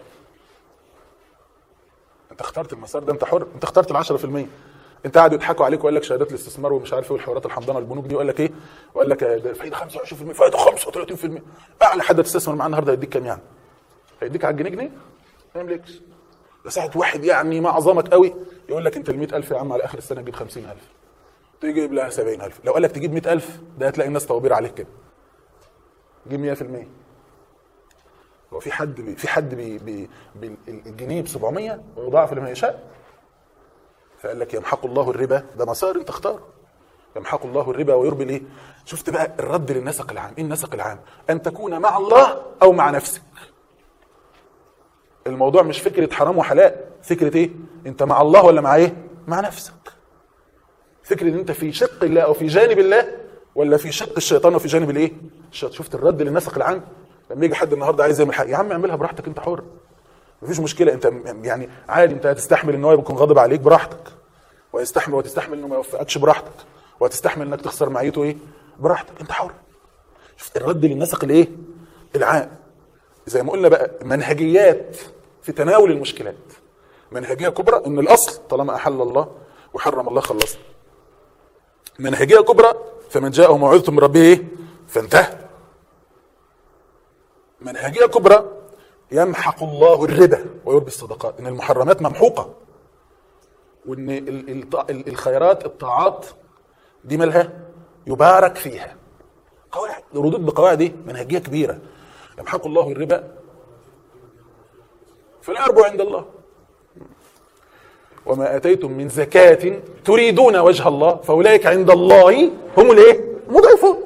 B: انت اخترت المسار ده انت حر انت اخترت ال 10% انت قاعد يضحكوا عليك وقال لك شهادات الاستثمار ومش عارف ايه والحوارات الحمضانه والبنوك دي وقال لك ايه وقال لك ده فايده 25% فايده 35% اعلى حد تستثمر معاه النهارده هيديك كام يعني؟ هيديك على الجنيه جنيه ما يملكش ده ساعه واحد يعني معظمك قوي يقول لك انت ال 100000 يا عم على اخر السنه تجيب 50000 تجيب لها 70000 لو قال لك تجيب 100000 ده هتلاقي الناس طوابير عليك كده جيب 100% هو في حد بي في حد بي بي بي الجنيه ب 700 ويضاعف لما يشاء فقال لك يمحق الله الربا ده مسار انت اختاره يمحق الله الربا ويربي الايه شفت بقى الرد للنسق العام ايه النسق العام ان تكون مع الله او مع نفسك الموضوع مش فكره حرام وحلال فكره ايه انت مع الله ولا مع ايه مع نفسك فكره ان انت في شق الله او في جانب الله ولا في شق الشيطان وفي جانب الايه الشيطان شفت الرد للنسق العام لما يجي حد النهارده عايز يعمل حاجه يا عم اعملها براحتك انت حر مفيش مشكله انت يعني عادي انت هتستحمل ان هو يكون غاضب عليك براحتك ويستحمل وتستحمل انه ما يوفقكش براحتك وتستحمل انك تخسر معيته ايه براحتك انت حر شفت الرد للنسق الايه العام زي ما قلنا بقى منهجيات في تناول المشكلات منهجيه كبرى ان الاصل طالما احل الله وحرم الله خلصنا منهجيه كبرى فمن جاءه موعظه من ربه ايه فانتهى منهجيه كبرى يمحق الله الربا ويربي الصدقات ان المحرمات ممحوقه وان ال- ال- ال- الخيرات الطاعات دي مالها يبارك فيها قواعد ردود بقواعد ايه منهجيه كبيره يمحق الله الربا فلا يربو عند الله وما اتيتم من زكاه تريدون وجه الله فاولئك عند الله هم الايه مضعفون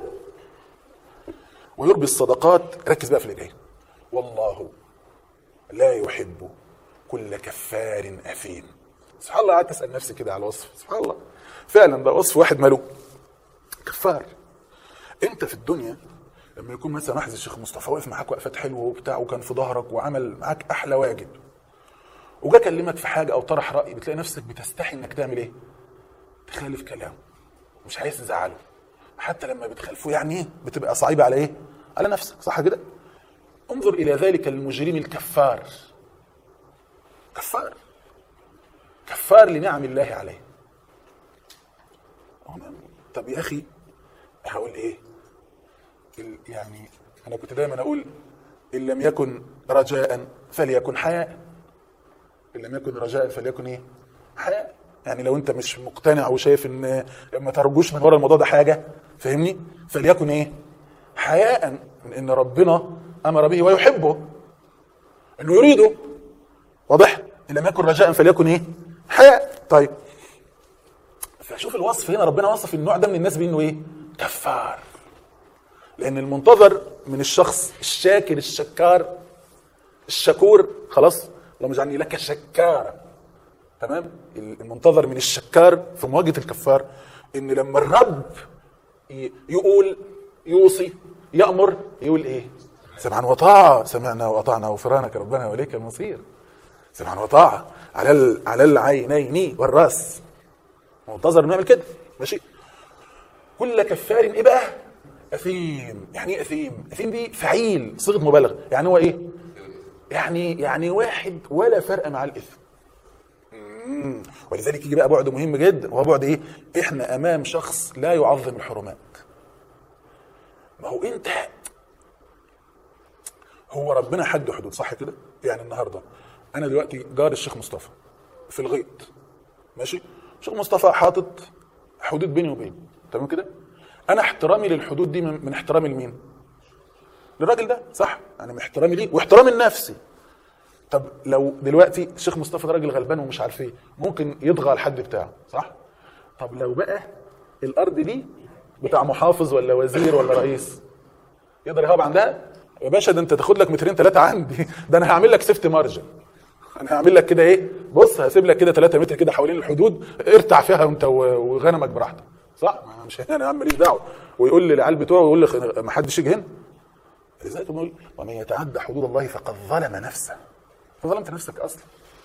B: ويربي الصدقات ركز بقى في اللي جاي والله لا يحب كل كفار اثيم سبحان الله قعدت اسال نفسي كده على الوصف سبحان الله فعلا ده وصف واحد ماله كفار انت في الدنيا لما يكون مثلا واحد زي الشيخ مصطفى واقف معاك وقفات حلوه وبتاع وكان في ظهرك وعمل معاك احلى واجب وجا كلمك في حاجه او طرح راي بتلاقي نفسك بتستحي انك تعمل ايه؟ تخالف كلامه مش عايز تزعله حتى لما بتخالفه يعني ايه بتبقى صعيبه على ايه؟ على نفسك صح كده؟ انظر الى ذلك المجرم الكفار كفار كفار لنعم الله عليه طب يا اخي هقول ايه ال- يعني انا كنت دايما اقول ان لم يكن رجاء فليكن حياء ان لم يكن رجاء فليكن ايه حياء يعني لو انت مش مقتنع وشايف ان ما ترجوش من ورا الموضوع ده حاجه فاهمني فليكن ايه حياء من ان ربنا امر به ويحبه انه يريده واضح ان لم يكن رجاء فليكن ايه حياء طيب فشوف الوصف هنا ربنا وصف النوع ده من الناس بانه ايه كفار لان المنتظر من الشخص الشاكر الشكار الشكور خلاص اللهم اجعلني لك شكارا تمام المنتظر من الشكار في مواجهه الكفار ان لما الرب ي- يقول يوصي يامر يقول ايه سمعا وطاعه سمعنا واطعنا غفرانك ربنا واليك المصير سمعا وطاعه على ال- على العينين والراس منتظر انه يعمل كده ماشي كل كفار ايه بقى اثيم يعني ايه اثيم اثيم دي فعيل صيغه مبالغه يعني هو ايه يعني يعني واحد ولا فرق مع الاثم مم. ولذلك يجي بقى بعد مهم جدا وهو بعد ايه احنا امام شخص لا يعظم الحرمات ما هو انت هو ربنا حد حدود صح كده يعني النهارده انا دلوقتي جار الشيخ مصطفى في الغيط ماشي الشيخ مصطفى حاطط حدود بيني وبينه تمام كده انا احترامي للحدود دي من من احترامي لمين للراجل ده صح يعني من احترامي ليه واحترامي لنفسي طب لو دلوقتي الشيخ مصطفى ده راجل غلبان ومش عارف ايه ممكن يطغى على الحد بتاعه صح طب لو بقى الارض دي بتاع محافظ ولا وزير ولا رئيس يقدر يهرب عندها يا باشا ده انت تاخد لك مترين ثلاثه عندي ده انا هعمل لك سيفت مارجن انا هعمل لك كده ايه بص هسيب لك كده 3 متر كده حوالين الحدود ارتع فيها انت و- وغنمك براحتك صح ما أنا مش انا يا عم ماليش دعوه ويقول للعيال بتوعه ويقول لي ما حدش يجي هنا لذلك بنقول ومن يتعدى حدود الله فقد ظلم نفسه فظلمت نفسك اصلا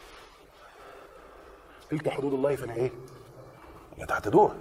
B: تلك حدود الله فلا ايه لا تعتدوها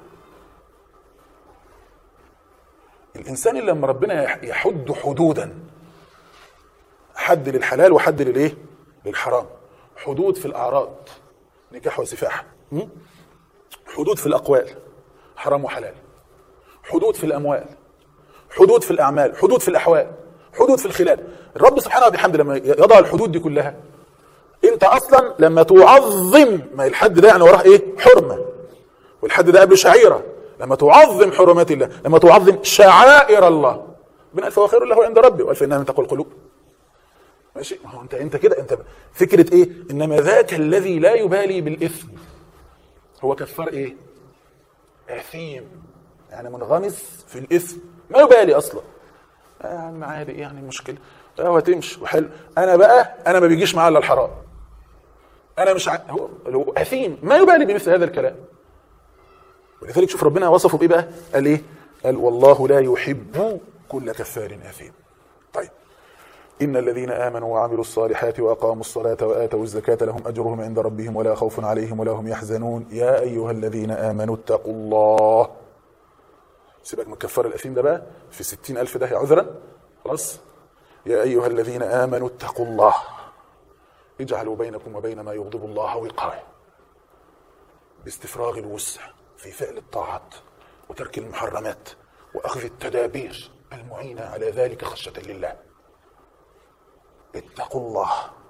B: الانسان اللي لما ربنا يح- يحد حدودا حد للحلال وحد للايه للحرام حدود في الاعراض نكاح وسفاح م? حدود في الاقوال حرام وحلال حدود في الاموال حدود في الاعمال حدود في الاحوال حدود في الخلال الرب سبحانه وبحمده لما يضع الحدود دي كلها انت اصلا لما تعظم ما الحد ده يعني وراه ايه حرمه والحد ده قبله شعيره لما تعظم حرمات الله لما تعظم شعائر الله من الف وخير له عند ربي والف انها من تقوى القلوب ماشي ما هو انت انت كده انت فكره ايه انما ذاك الذي لا يبالي بالاثم هو كفار ايه اثيم يعني منغمس في الاثم ما يبالي اصلا آه يا عم عادي ايه يعني المشكله هو تمشي وحلو انا بقى انا ما بيجيش معايا الا الحرام انا مش ع... هو هو اثيم ما يبالي بمثل هذا الكلام ولذلك شوف ربنا وصفه بايه بقى قال ايه قال والله لا يحب كل كفار اثيم طيب إن الذين آمنوا وعملوا الصالحات وأقاموا الصلاة وآتوا الزكاة لهم أجرهم عند ربهم ولا خوف عليهم ولا هم يحزنون يا أيها الذين آمنوا اتقوا الله سيبك من كفار الأثيم ده بقى في ستين ألف ده عذرا خلاص يا أيها الذين آمنوا اتقوا الله اجعلوا بينكم وبين ما يغضب الله وقاية باستفراغ الوسع في فعل الطاعات وترك المحرمات وأخذ التدابير المعينة على ذلك خشية لله اتقوا الله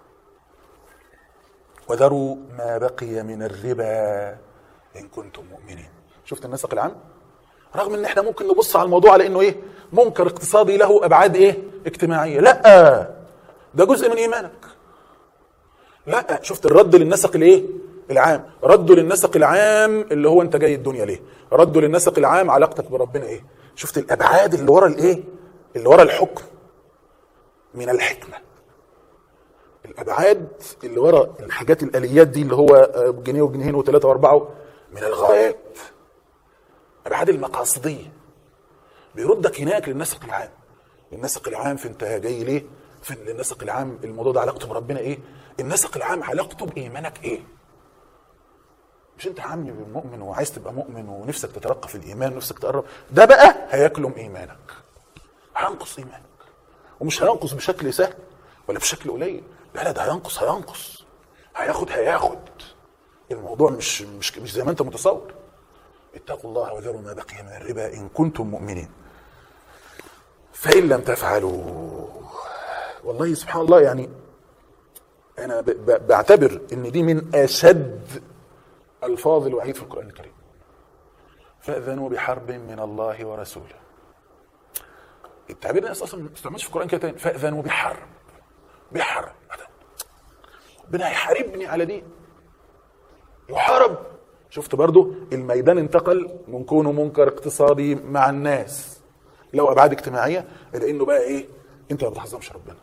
B: وذروا ما بقي من الربا ان كنتم مؤمنين شفت النسق العام رغم ان احنا ممكن نبص على الموضوع على انه ايه منكر اقتصادي له ابعاد ايه اجتماعيه لا ده جزء من ايمانك لا شفت الرد للنسق الايه العام رده للنسق العام اللي هو انت جاي الدنيا ليه رده للنسق العام علاقتك بربنا ايه شفت الابعاد اللي ورا الايه اللي ورا الحكم من الحكمه الابعاد اللي ورا الحاجات الاليات دي اللي هو جنيه وجنيهين وثلاثه واربعه من الغايات الابعاد المقاصديه بيردك هناك للنسق العام النسق العام في انت جاي ليه في النسق العام الموضوع ده علاقته بربنا ايه النسق العام علاقته بايمانك ايه مش انت عمي مؤمن وعايز تبقى مؤمن ونفسك تترقى في الايمان ونفسك تقرب ده بقى هيكلم ايمانك هينقص ايمانك ومش هينقص بشكل سهل ولا بشكل قليل لا لا ده هينقص هينقص هياخد هياخد الموضوع مش مش مش زي ما انت متصور اتقوا الله وذروا ما بقي من الربا ان كنتم مؤمنين فان لم تفعلوا والله سبحان الله يعني انا ب- ب- بعتبر ان دي من اشد الفاظ الوعيد في القران الكريم فاذنوا بحرب من الله ورسوله التعبير ده اصلا ما استعملش في القران كده تاني فاذنوا بحرب بحرب ربنا هيحاربني على دي يحارب شفت برضو الميدان انتقل من كونه منكر اقتصادي مع الناس لو ابعاد اجتماعيه الى انه بقى ايه انت ما بتعظمش ربنا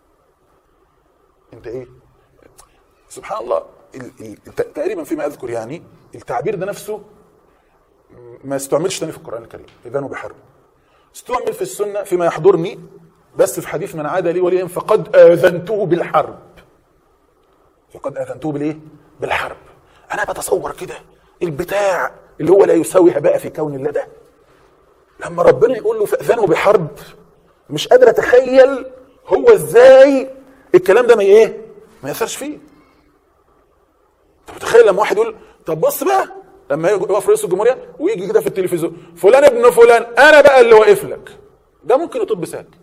B: انت ايه سبحان الله ال- ال- ت- تقريبا فيما اذكر يعني التعبير ده نفسه ما استعملش تاني في القران الكريم اذانوا بحرب استعمل في السنه فيما يحضرني بس في حديث من عاد لي وليا فقد اذنته بالحرب فقد اذنته بالايه؟ بالحرب انا بتصور كده البتاع اللي هو لا يساوي هباء في كون الله ده لما ربنا يقول له فاذنوا بحرب مش قادر اتخيل هو ازاي الكلام ده ما ايه؟ ما ياثرش فيه انت متخيل لما واحد يقول طب بص بقى لما يقف رئيس الجمهوريه ويجي كده في التلفزيون فلان ابن فلان انا بقى اللي واقف لك ده ممكن يطب ساكت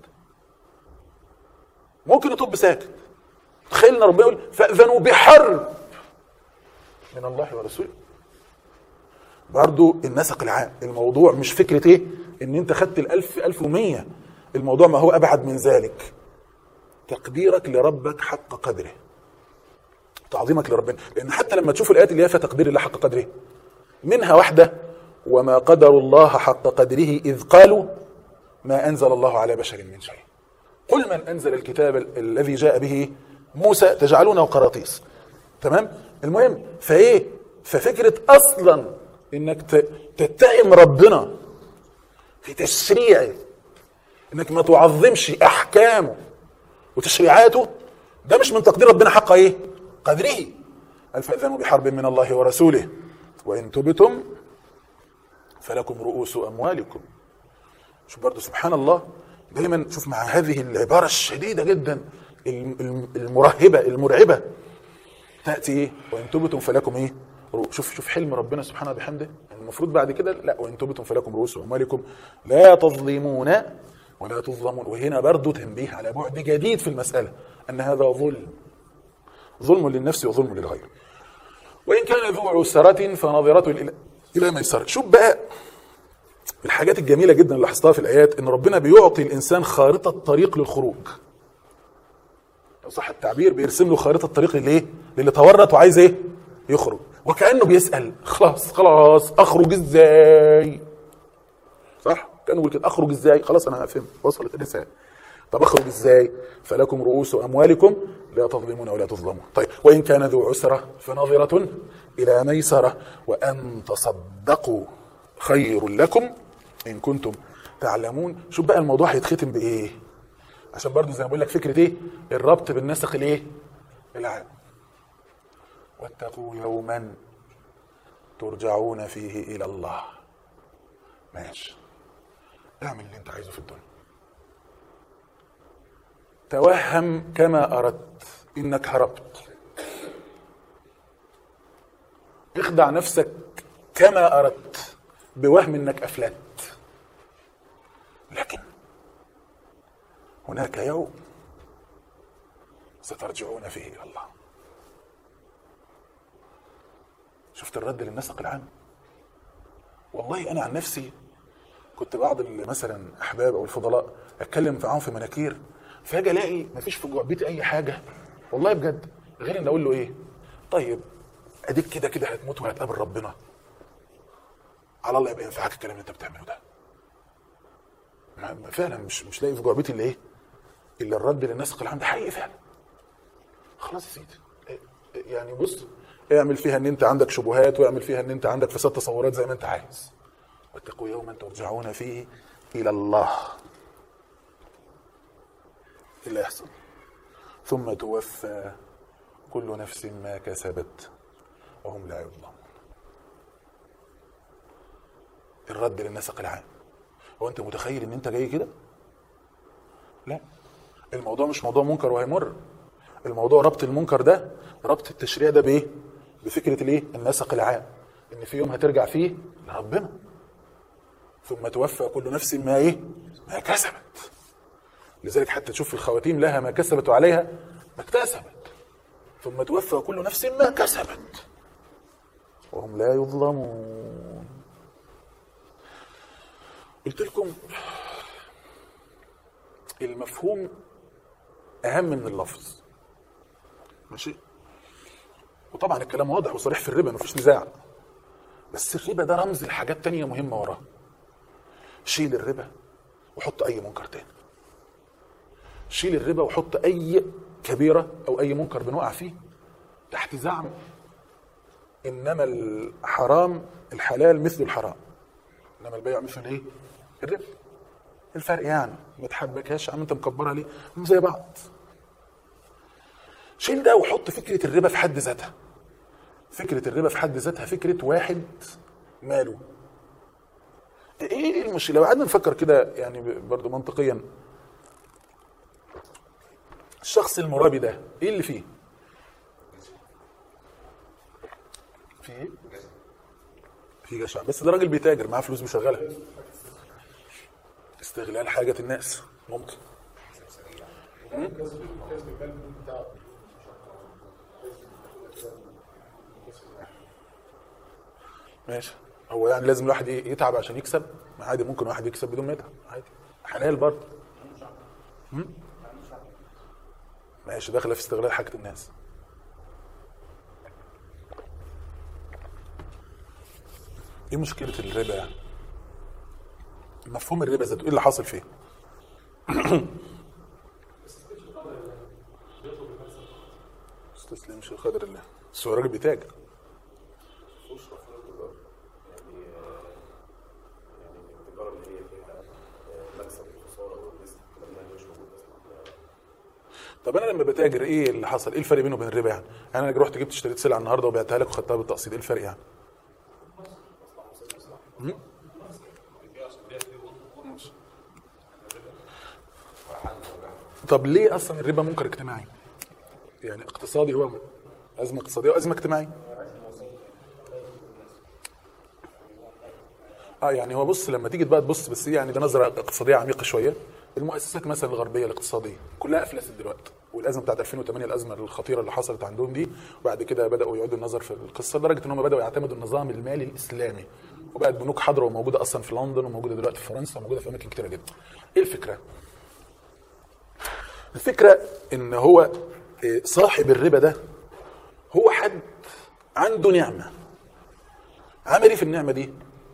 B: ممكن يطب ساكت تخيل ان ربنا يقول فاذنوا بحرب من الله ورسوله برضو النسق العام الموضوع مش فكرة ايه ان انت خدت الالف الف ومية الموضوع ما هو ابعد من ذلك تقديرك لربك حق قدره تعظيمك لربنا لان حتى لما تشوف الايات اللي هي فيها تقدير الله حق قدره منها واحده وما قدر الله حق قدره اذ قالوا ما انزل الله على بشر من شيء قل من انزل الكتاب ال- الذي جاء به موسى تجعلونه قراطيس تمام المهم فايه ففكره اصلا انك ت- تتهم ربنا في تشريعه انك ما تعظمش احكامه وتشريعاته ده مش من تقدير ربنا حق ايه قدره قال فاذنوا بحرب من الله ورسوله وان تبتم فلكم رؤوس اموالكم شوف برضه سبحان الله دايما شوف مع هذه العباره الشديده جدا الم- الم- المرهبه المرعبه تاتي ايه وان تبتم فلكم ايه رؤ- شوف شوف حلم ربنا سبحانه وبحمده المفروض بعد كده لا وان تبتم فلكم رؤوس اموالكم لا تظلمون ولا تظلمون وهنا برضه تنبيه على بعد جديد في المساله ان هذا ظلم ظلم للنفس وظلم للغير وان كان ذو عسره فنظره الى الى ميسره شوف بقى الحاجات الجميله جدا اللي لاحظتها في الايات ان ربنا بيعطي الانسان خارطه طريق للخروج لو صح التعبير بيرسم له خارطه طريق للايه للي تورط وعايز ايه يخرج وكانه بيسال خلاص خلاص اخرج ازاي صح كانه بيقول كده اخرج ازاي خلاص انا فهمت وصلت الرساله طب اخرج ازاي فلكم رؤوس اموالكم لا تظلمون ولا تظلمون طيب وان كان ذو عسره فنظره الى ميسره وان تصدقوا خير لكم ان كنتم تعلمون شوف بقى الموضوع هيتختم بايه عشان برضو زي ما بقول لك فكره ايه الربط بالنسق الايه العام واتقوا يوما ترجعون فيه الى الله ماشي اعمل اللي انت عايزه في الدنيا توهم كما اردت انك هربت اخدع نفسك كما اردت بوهم انك افلت لكن هناك يوم سترجعون فيه الى الله شفت الرد للنسق العام والله انا عن نفسي كنت بعض ال- مثلا احباب او الفضلاء اتكلم معاهم في مناكير فاجي الاقي مفيش في جعبتي اي حاجه والله بجد غير ان اقول له ايه طيب اديك كده كده هتموت وهتقابل ربنا على الله يبقى ينفعك الكلام اللي انت بتعمله ده ما- ما فعلا مش مش لاقي في جعبتي الا ايه الا الرد للنسق العام ده حقيقي فعلا خلاص يا سيدي إيه- يعني بص اعمل فيها ان انت عندك شبهات واعمل فيها ان انت عندك فساد تصورات زي ما انت عايز واتقوا يوما ترجعون فيه الى الله إيه اللي هيحصل ثم توفى كل نفس ما كسبت وهم لا يظلمون الرد للنسق العام هو انت متخيل ان انت جاي كده لا الموضوع مش موضوع منكر وهيمر الموضوع ربط المنكر ده ربط التشريع ده بايه بفكره الايه النسق العام ان في يوم هترجع فيه لربنا ثم توفى كل نفس ما ايه ما كسبت لذلك حتى تشوف في الخواتيم لها ما كسبت وعليها ما اكتسبت ثم توفى كل نفس ما كسبت وهم لا يظلمون قلت لكم المفهوم اهم من اللفظ ماشي وطبعا الكلام واضح وصريح في الربا مفيش نزاع بس الربا ده رمز لحاجات تانية مهمة وراه شيل الربا وحط اي منكر تاني شيل الربا وحط اي كبيرة او اي منكر بنقع فيه تحت زعم انما الحرام الحلال مثل الحرام انما البيع مثل ايه الربا الفرق يعني ما تحبكهاش يا عم انت مكبرها ليه هم زي بعض شيل ده وحط فكره الربا في حد ذاتها فكره الربا في حد ذاتها فكره واحد ماله ايه المشكله لو قعدنا نفكر كده يعني برضو منطقيا الشخص المرابي ده ايه اللي فيه في ايه في جشع بس ده راجل بيتاجر معاه فلوس بيشغلها استغلال حاجة الناس ممكن ماشي هو يعني لازم الواحد ايه يتعب عشان يكسب ما عادي ممكن واحد يكسب بدون ما يتعب عادي حلال برضه هم؟ ماشي داخله في استغلال حاجة الناس ايه مشكلة الربا يعني؟ مفهوم الربا ذاته ايه اللي حاصل فيه؟ استسلمش لقدر الله بس هو راجل بيتاجر طب انا لما بتاجر ايه اللي حصل؟ ايه الفرق بينه وبين الربا يعني؟ انا رحت جبت اشتريت سلعه النهارده وبعتها لك وخدتها بالتقسيط ايه الفرق يعني؟ طب ليه اصلا الربا منكر اجتماعي؟ يعني اقتصادي هو ازمه اقتصاديه وازمه اجتماعيه. اه يعني هو بص لما تيجي بقى تبص بس يعني بنظره اقتصاديه عميقه شويه المؤسسات مثلا الغربيه الاقتصاديه كلها افلست دلوقتي والازمه بتاعت 2008 الازمه الخطيره اللي حصلت عندهم دي وبعد كده بداوا يعيدوا النظر في القصه لدرجه ان هم بداوا يعتمدوا النظام المالي الاسلامي وبقت بنوك حاضره وموجوده اصلا في لندن وموجوده دلوقتي في فرنسا وموجوده في اماكن كتيره جدا. ايه الفكره؟ الفكره ان هو صاحب الربا ده هو حد عنده نعمه عمل ايه في النعمه دي؟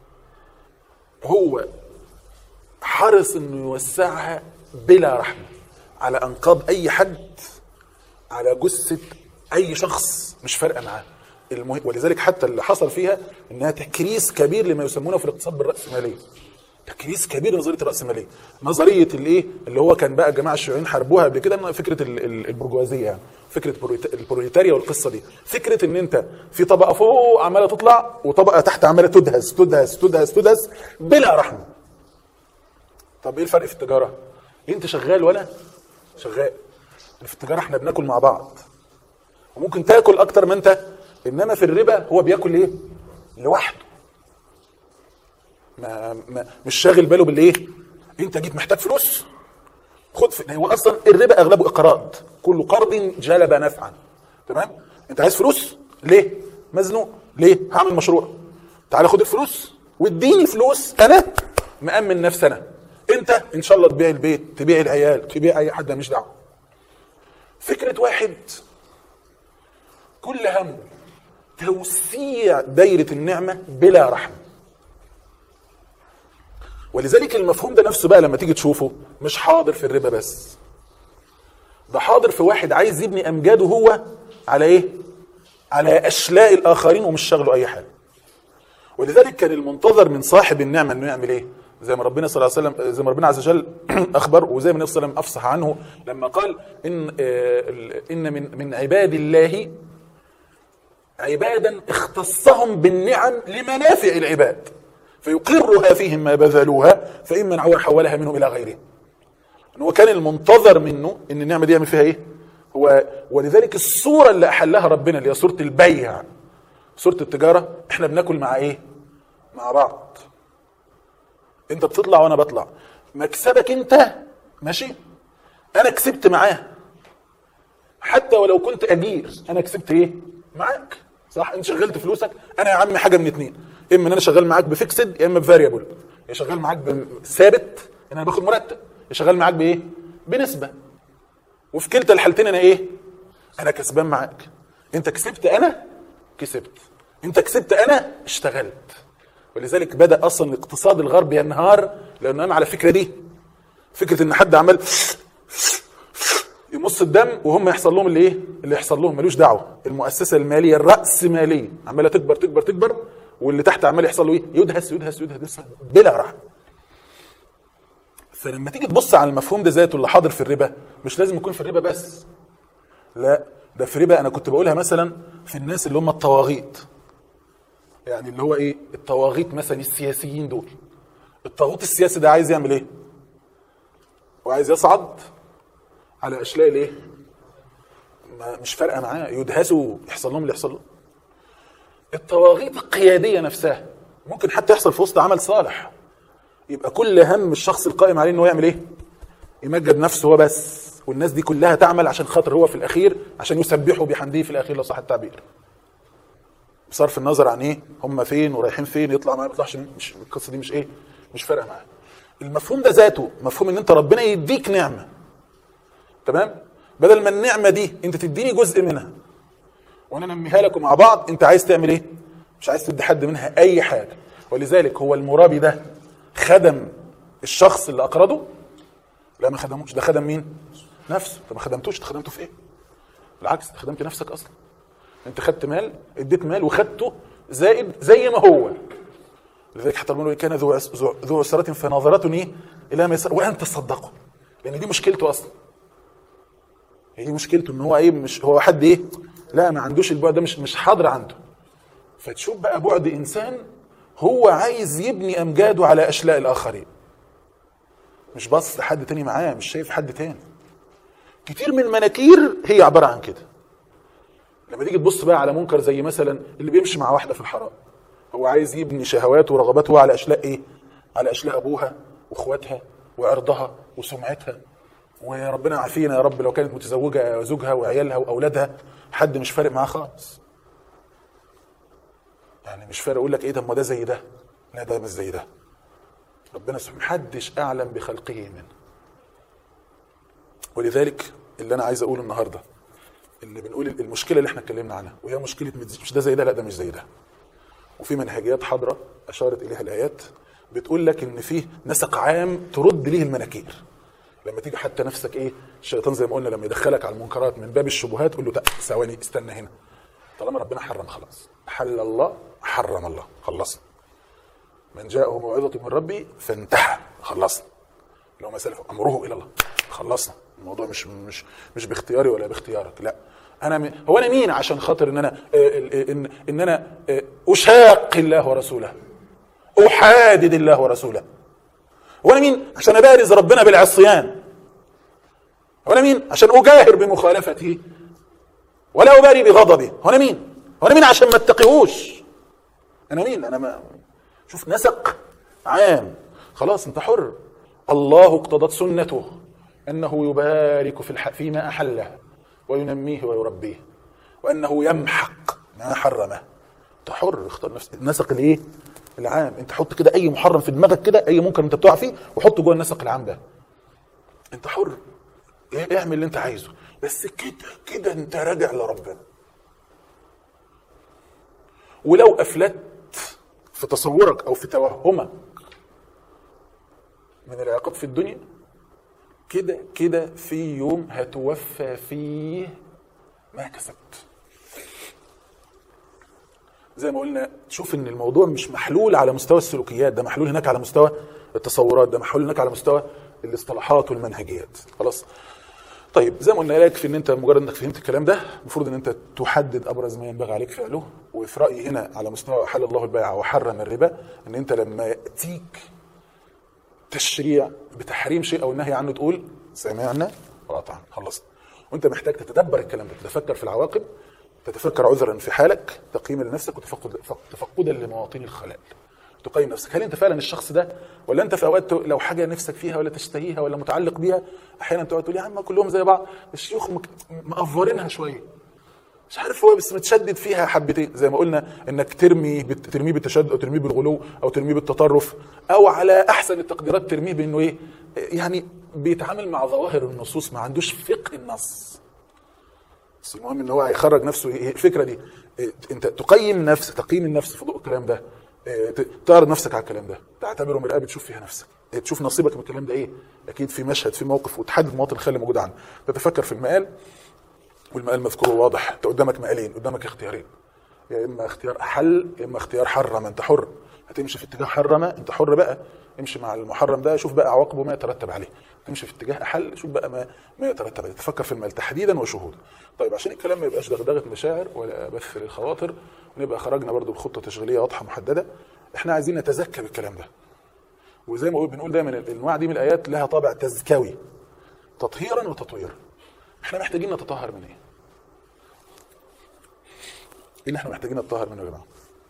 B: هو حرص انه يوسعها بلا رحمه على انقاض اي حد على جثه اي شخص مش فارقه معاه المهم ولذلك حتى اللي حصل فيها انها تكريس كبير لما يسمونه في الاقتصاد بالراسماليه تكريس كبير لنظريه الراسماليه نظريه الايه اللي هو كان بقى الجماعه الشيوعيين حاربوها قبل كده فكره البرجوازيه يعني فكره البروليتاريا والقصه دي فكره ان انت في طبقه فوق عماله تطلع وطبقه تحت عماله تدهس تدهس تدهس تدهس بلا رحمه طب ايه الفرق في التجاره انت شغال وانا شغال في التجاره احنا بناكل مع بعض وممكن تاكل اكتر ما انت انما في الربا هو بياكل ايه لوحده ما, ما مش شاغل باله بالايه انت جيت محتاج فلوس خد في هو اصلا الربا اغلبه اقراض كل قرض جلب نفعا تمام انت عايز فلوس ليه مزنوق ليه هعمل مشروع تعالى خد الفلوس واديني فلوس انا مأمن نفسي انا انت ان شاء الله تبيع البيت تبيع العيال تبيع اي حد مش دعوه فكره واحد كل همه توسيع دايره النعمه بلا رحمه ولذلك المفهوم ده نفسه بقى لما تيجي تشوفه مش حاضر في الربا بس ده حاضر في واحد عايز يبني امجاده هو على ايه على اشلاء الاخرين ومش شغله اي حاجه ولذلك كان المنتظر من صاحب النعمه انه يعمل ايه زي ما ربنا صلى الله عليه وسلم زي ما ربنا عز وجل اخبر وزي ما النبي صلى الله عليه وسلم افصح عنه لما قال ان آه، ان من من عباد الله عبادا اختصهم بالنعم لمنافع العباد فيقرها فيهم ما بذلوها فإن منعوها حولها منهم إلى غيره هو كان المنتظر منه ان النعمه دي يعمل فيها ايه؟ هو ولذلك الصوره اللي احلها ربنا اللي هي صوره البيع صوره التجاره احنا بناكل مع ايه؟ مع بعض انت بتطلع وانا بطلع مكسبك انت ماشي انا كسبت معاه حتى ولو كنت اجير انا كسبت ايه؟ معاك صح انت شغلت فلوسك انا يا عم حاجه من اتنين اما ان انا شغال معاك بفيكسد يا اما بفاريبل يا شغال معاك بثابت ان انا باخد مرتب يا شغال معاك بايه؟ بنسبه وفي كلتا الحالتين انا ايه؟ انا كسبان معاك انت كسبت انا كسبت انت كسبت انا اشتغلت ولذلك بدا اصلا الاقتصاد الغربي ينهار لانه قام على الفكره دي فكره ان حد عمل يمص الدم وهم يحصل لهم اللي ايه؟ اللي يحصل لهم ملوش دعوه المؤسسه الماليه الراسماليه عماله تكبر تكبر تكبر واللي تحت عمال يحصل له ايه؟ يدهس يدهس يدهس بلا رحمه فلما تيجي تبص على المفهوم ده ذاته اللي حاضر في الربا مش لازم يكون في الربا بس لا ده في ربا انا كنت بقولها مثلا في الناس اللي هم الطواغيت يعني اللي هو ايه الطواغيت مثلا السياسيين دول الطاغوت السياسي ده عايز يعمل ايه وعايز يصعد على اشلاء الايه ما- مش فارقه معاه يدهسوا يحصل لهم اللي يحصل لهم الطواغيت القياديه نفسها ممكن حتى يحصل في وسط عمل صالح يبقى كل هم الشخص القائم عليه ان هو يعمل ايه؟ يمجد نفسه هو بس والناس دي كلها تعمل عشان خاطر هو في الاخير عشان يسبحوا بحمده في الاخير لو صح التعبير. بصرف النظر عن ايه؟ هم فين ورايحين فين يطلع ما يطلعش مش القصه دي مش ايه؟ مش فارقه معاه. المفهوم ده ذاته مفهوم ان انت ربنا يديك نعمه. تمام؟ بدل ما النعمه دي انت تديني جزء منها وانا انميها لكم مع بعض انت عايز تعمل ايه؟ مش عايز تدي حد منها اي حاجه ولذلك هو المرابي ده خدم الشخص اللي اقرضه لا ما خدموش ده خدم مين؟ نفسه طب ما خدمتوش انت خدمته في ايه؟ بالعكس انت خدمت نفسك اصلا انت خدت مال اديت مال وخدته زائد زي ما هو لذلك حتى ربنا كان ذو عس- ذو- ذو عسرة فنظرة ايه؟ الى ميسر وان تصدقوا لان دي مشكلته اصلا هي دي مشكلته ان هو ايه مش هو حد ايه؟ لا ما عندوش البعد ده مش مش حاضر عنده فتشوف بقى بعد انسان هو عايز يبني امجاده على اشلاء الاخرين مش باص لحد تاني معاه مش شايف حد تاني كتير من المناكير هي عباره عن كده لما تيجي تبص بقى على منكر زي مثلا اللي بيمشي مع واحده في الحرام هو عايز يبني شهواته ورغباته على اشلاء ايه على اشلاء ابوها واخواتها وعرضها وسمعتها وربنا يعافينا يا رب لو كانت متزوجه زوجها وعيالها واولادها حد مش فارق معاه خالص يعني مش فارق اقول لك ايه ده ما ده زي ده لا ده مش زي ده ربنا سبحانه محدش اعلم بخلقه منه ولذلك اللي انا عايز اقوله النهارده اللي بنقول المشكله اللي احنا اتكلمنا عنها وهي مشكله مش ده زي ده لا ده مش زي ده وفي منهجيات حاضره اشارت اليها الايات بتقول لك ان فيه نسق عام ترد ليه المناكير لما تيجي حتى نفسك ايه الشيطان زي ما قلنا لما يدخلك على المنكرات من باب الشبهات قول له "لا، ثواني استنى هنا طالما ربنا حرم خلاص حل الله حرم الله خلصنا من جاءه موعظة من ربي فانتهى خلصنا لو ما سلف امره الى الله خلصنا الموضوع مش مش مش باختياري ولا باختيارك لا انا م... هو انا مين عشان خاطر ان انا آه، ال- ان ان انا آه، اشاق الله ورسوله احادد الله ورسوله هو انا مين عشان ابارز ربنا بالعصيان هو انا مين عشان اجاهر بمخالفته ولا ابالي بغضبه هو انا مين هو انا مين عشان ما اتقيهوش انا مين انا ما شوف نسق عام خلاص انت حر الله اقتضت سنته انه يبارك في الح... فيما احله وينميه ويربيه وانه يمحق ما حرمه انت حر اختار نفسك النسق الايه العام انت حط كده اي محرم في دماغك كده اي منكر انت بتقع فيه وحطه جوه النسق العام ده انت حر ايه- اعمل اللي انت عايزه بس كده كده انت راجع لربنا ولو افلت في تصورك او في توهمك من العقاب في الدنيا كده كده في يوم هتوفى فيه ما كسبت زي ما قلنا تشوف ان الموضوع مش محلول على مستوى السلوكيات ده محلول هناك على مستوى التصورات ده محلول هناك على مستوى الاصطلاحات والمنهجيات خلاص طيب زي ما قلنا لك في ان انت مجرد انك فهمت الكلام ده المفروض ان انت تحدد ابرز ما ينبغي عليك فعله وفي رايي هنا على مستوى حل الله البيع وحرم الربا ان انت لما ياتيك تشريع بتحريم شيء او النهي عنه تقول سمعنا واطعنا خلصت وانت محتاج تتدبر الكلام ده تتفكر في العواقب تتفكر عذرا في حالك تقييما لنفسك وتفقد تفقدا لمواطن الخلل تقيم نفسك هل انت فعلا الشخص ده ولا انت في اوقات لو حاجه نفسك فيها ولا تشتهيها ولا متعلق بيها احيانا تقعد تقول يا عم كلهم زي بعض الشيوخ مك- مقفرينها شويه مش عارف هو بس متشدد فيها حبتين زي ما قلنا انك ترمي بت- ترميه بالتشدد او ترميه بالغلو او ترميه بالتطرف او على احسن التقديرات ترميه بانه ايه يعني بيتعامل مع ظواهر النصوص ما عندوش فقه النص بس المهم ان هو هيخرج نفسه ايه الفكره دي إيه، انت تقيم نفسك تقييم النفس في ضوء الكلام ده إيه، ت- تعرض نفسك على الكلام ده تعتبره مرآة بتشوف فيها نفسك إيه، تشوف نصيبك من الكلام ده ايه اكيد في مشهد في موقف وتحدد مواطن الخير اللي موجود عنه تتفكر في المقال والمقال مذكور واضح انت قدامك مقالين قدامك اختيارين يا اما اختيار احل يا اما اختيار حرم انت حر هتمشي في اتجاه حرمه انت حر بقى امشي مع المحرم ده شوف بقى عواقبه ما يترتب عليه تمشي في اتجاه احل شوف بقى ما ما يترتب عليه تفكر في المال تحديدا وشهودا طيب عشان الكلام ما يبقاش دغدغه مشاعر ولا بث للخواطر ونبقى خرجنا برضو بخطه تشغيليه واضحه محدده احنا عايزين نتزكى بالكلام ده وزي ما بنقول دايما الانواع دي من الايات لها طابع تزكوي تطهيرا وتطويرا احنا محتاجين نتطهر من ايه؟ ايه اللي احنا محتاجين نتطهر منه يا جماعه؟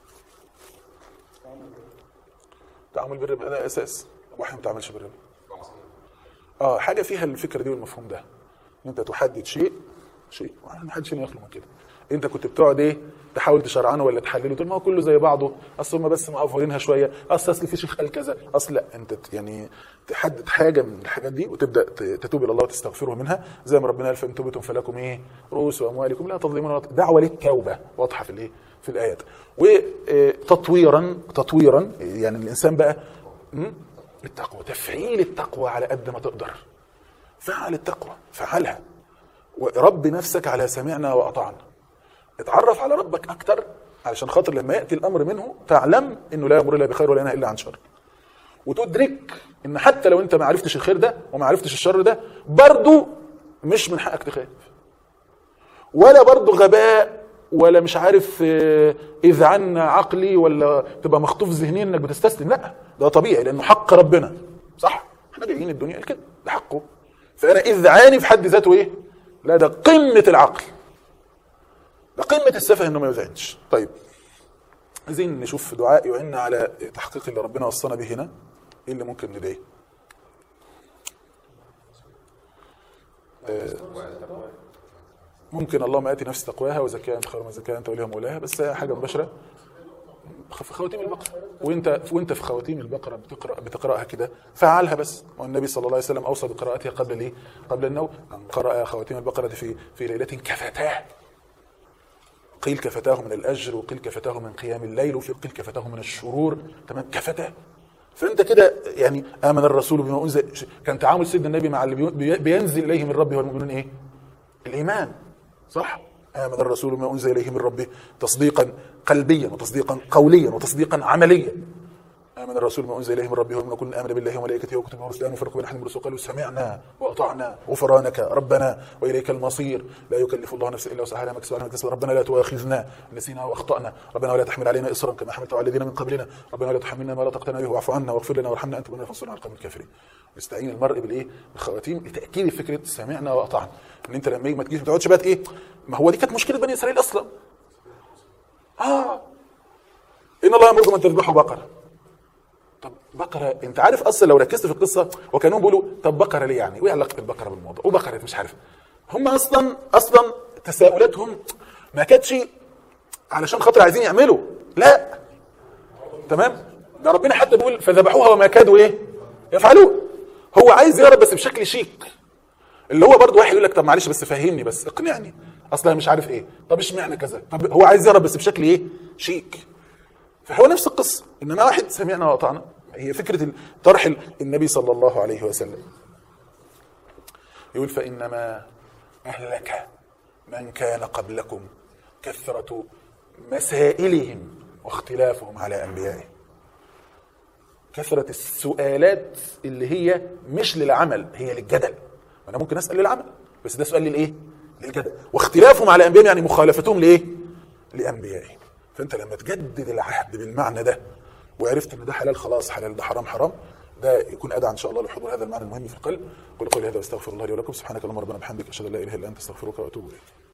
B: تعامل بالربا ده اساس واحد ما بتعملش بالربا اه حاجه فيها الفكره دي والمفهوم ده ان انت تحدد شيء شيء ما حدش هنا يخلو من كده انت كنت بتقعد ايه تحاول تشرعنه ولا تحلله تقول ما هو كله زي بعضه اصل هم بس مقفرينها شويه اصل اصل في شيخ قال كذا اصل لا انت ت- يعني تحدد حاجه من الحاجات دي وتبدا ت- تتوب الى الله وتستغفره منها زي ما ربنا قال فان تبتم فلكم ايه رؤوس اموالكم لا تظلمون ولا ت- دعوه للتوبه واضحه في الايه في الايات وتطويرا تطويرا يعني الانسان بقى م? التقوى تفعيل التقوى على قد ما تقدر فعل التقوى فعلها ورب نفسك على سمعنا واطعنا اتعرف على ربك اكتر علشان خاطر لما ياتي الامر منه تعلم انه لا يامر الا بخير ولا ينهى الا عن شر وتدرك ان حتى لو انت ما عرفتش الخير ده وما عرفتش الشر ده برضو مش من حقك تخاف ولا برضو غباء ولا مش عارف آه، اذعان عقلي ولا تبقى مخطوف ذهنيا انك بتستسلم لا ده طبيعي لانه حق ربنا صح احنا جايين الدنيا كده ده حقه فانا اذعاني في حد ذاته ايه لا ده قمه العقل ده قمه السفه انه ما يذعنش طيب عايزين نشوف دعاء يعيننا على تحقيق اللي ربنا وصانا به هنا ايه اللي ممكن ندعيه آه، ممكن اللهم اتي نفس تقواها وزكاها انت خير من زكاها انت وليها مولاها بس حاجه مباشره في خواتيم البقره وانت وانت في خواتيم البقره بتقرا بتقراها كده فعلها بس والنبي صلى الله عليه وسلم اوصى بقراءتها قبل الايه؟ قبل النوم قرأ خواتيم البقره في في ليله كفتاه قيل كفتاه من الاجر وقيل كفتاه من قيام الليل وقيل كفتاه من الشرور تمام كفتاه فانت كده يعني امن الرسول بما انزل كان تعامل سيدنا النبي مع اللي بي- بينزل اليه من ربه والمؤمنون ايه؟ الايمان صح؟ امن الرسول بما انزل اليه من ربه تصديقا قلبيا وتصديقا قوليا وتصديقا عمليا امن الرسول بما انزل اليه من ربه والمؤمنون كل امن بالله وملائكته وكتبه ورسله نفرق بين احد من رسله قالوا سمعنا واطعنا غفرانك ربنا واليك المصير لا يكلف الله نفسا الا وسعها لها ما كسبت ما كسبت ربنا لا تؤاخذنا إن نسينا واخطانا ربنا ولا تحمل علينا اصرا كما حملته على الذين من قبلنا ربنا ولا تحملنا ما لا طاقه لنا به واعف عنا واغفر لنا وارحمنا انت بنا فانصرنا على القوم الكافرين يستعين المرء بالايه بالخواتيم لتاكيد فكره سمعنا واطعنا ان انت لما يجي ما تجيش ما تقعدش بقى ايه ما هو دي كانت مشكله بني اسرائيل اصلا اه ان الله يامركم ان تذبحوا بقره طب بقره انت عارف اصلا لو ركزت في القصه وكانوا بيقولوا طب بقره ليه يعني؟ وايه علاقه البقره بالموضوع؟ وبقره مش عارف هم اصلا اصلا تساؤلاتهم ما كانتش علشان خاطر عايزين يعملوا لا تمام؟ ده ربنا حتى بيقول فذبحوها وما كادوا ايه؟ يفعلون هو عايز يهرب بس بشكل شيك اللي هو برضه واحد يقول لك طب معلش بس فهمني بس اقنعني اصلا مش عارف ايه طب اشمعنى كذا طب هو عايز يهرب بس بشكل ايه؟ شيك فهو نفس القصه انما واحد سمعنا واطعنا هي فكره طرح النبي صلى الله عليه وسلم يقول فانما اهلك من كان قبلكم كثره مسائلهم واختلافهم على انبيائهم كثره السؤالات اللي هي مش للعمل هي للجدل انا ممكن اسال للعمل بس ده سؤال للايه للجدل واختلافهم على انبيائهم يعني مخالفتهم لايه لانبيائهم فانت لما تجدد العهد بالمعنى ده وعرفت ان ده حلال خلاص حلال ده حرام حرام ده يكون ادعى ان شاء الله لحضور هذا المعنى المهم في القلب قل قولي هذا واستغفر الله لي ولكم سبحانك اللهم ربنا وبحمدك اشهد ان لا اله الا انت استغفرك واتوب اليك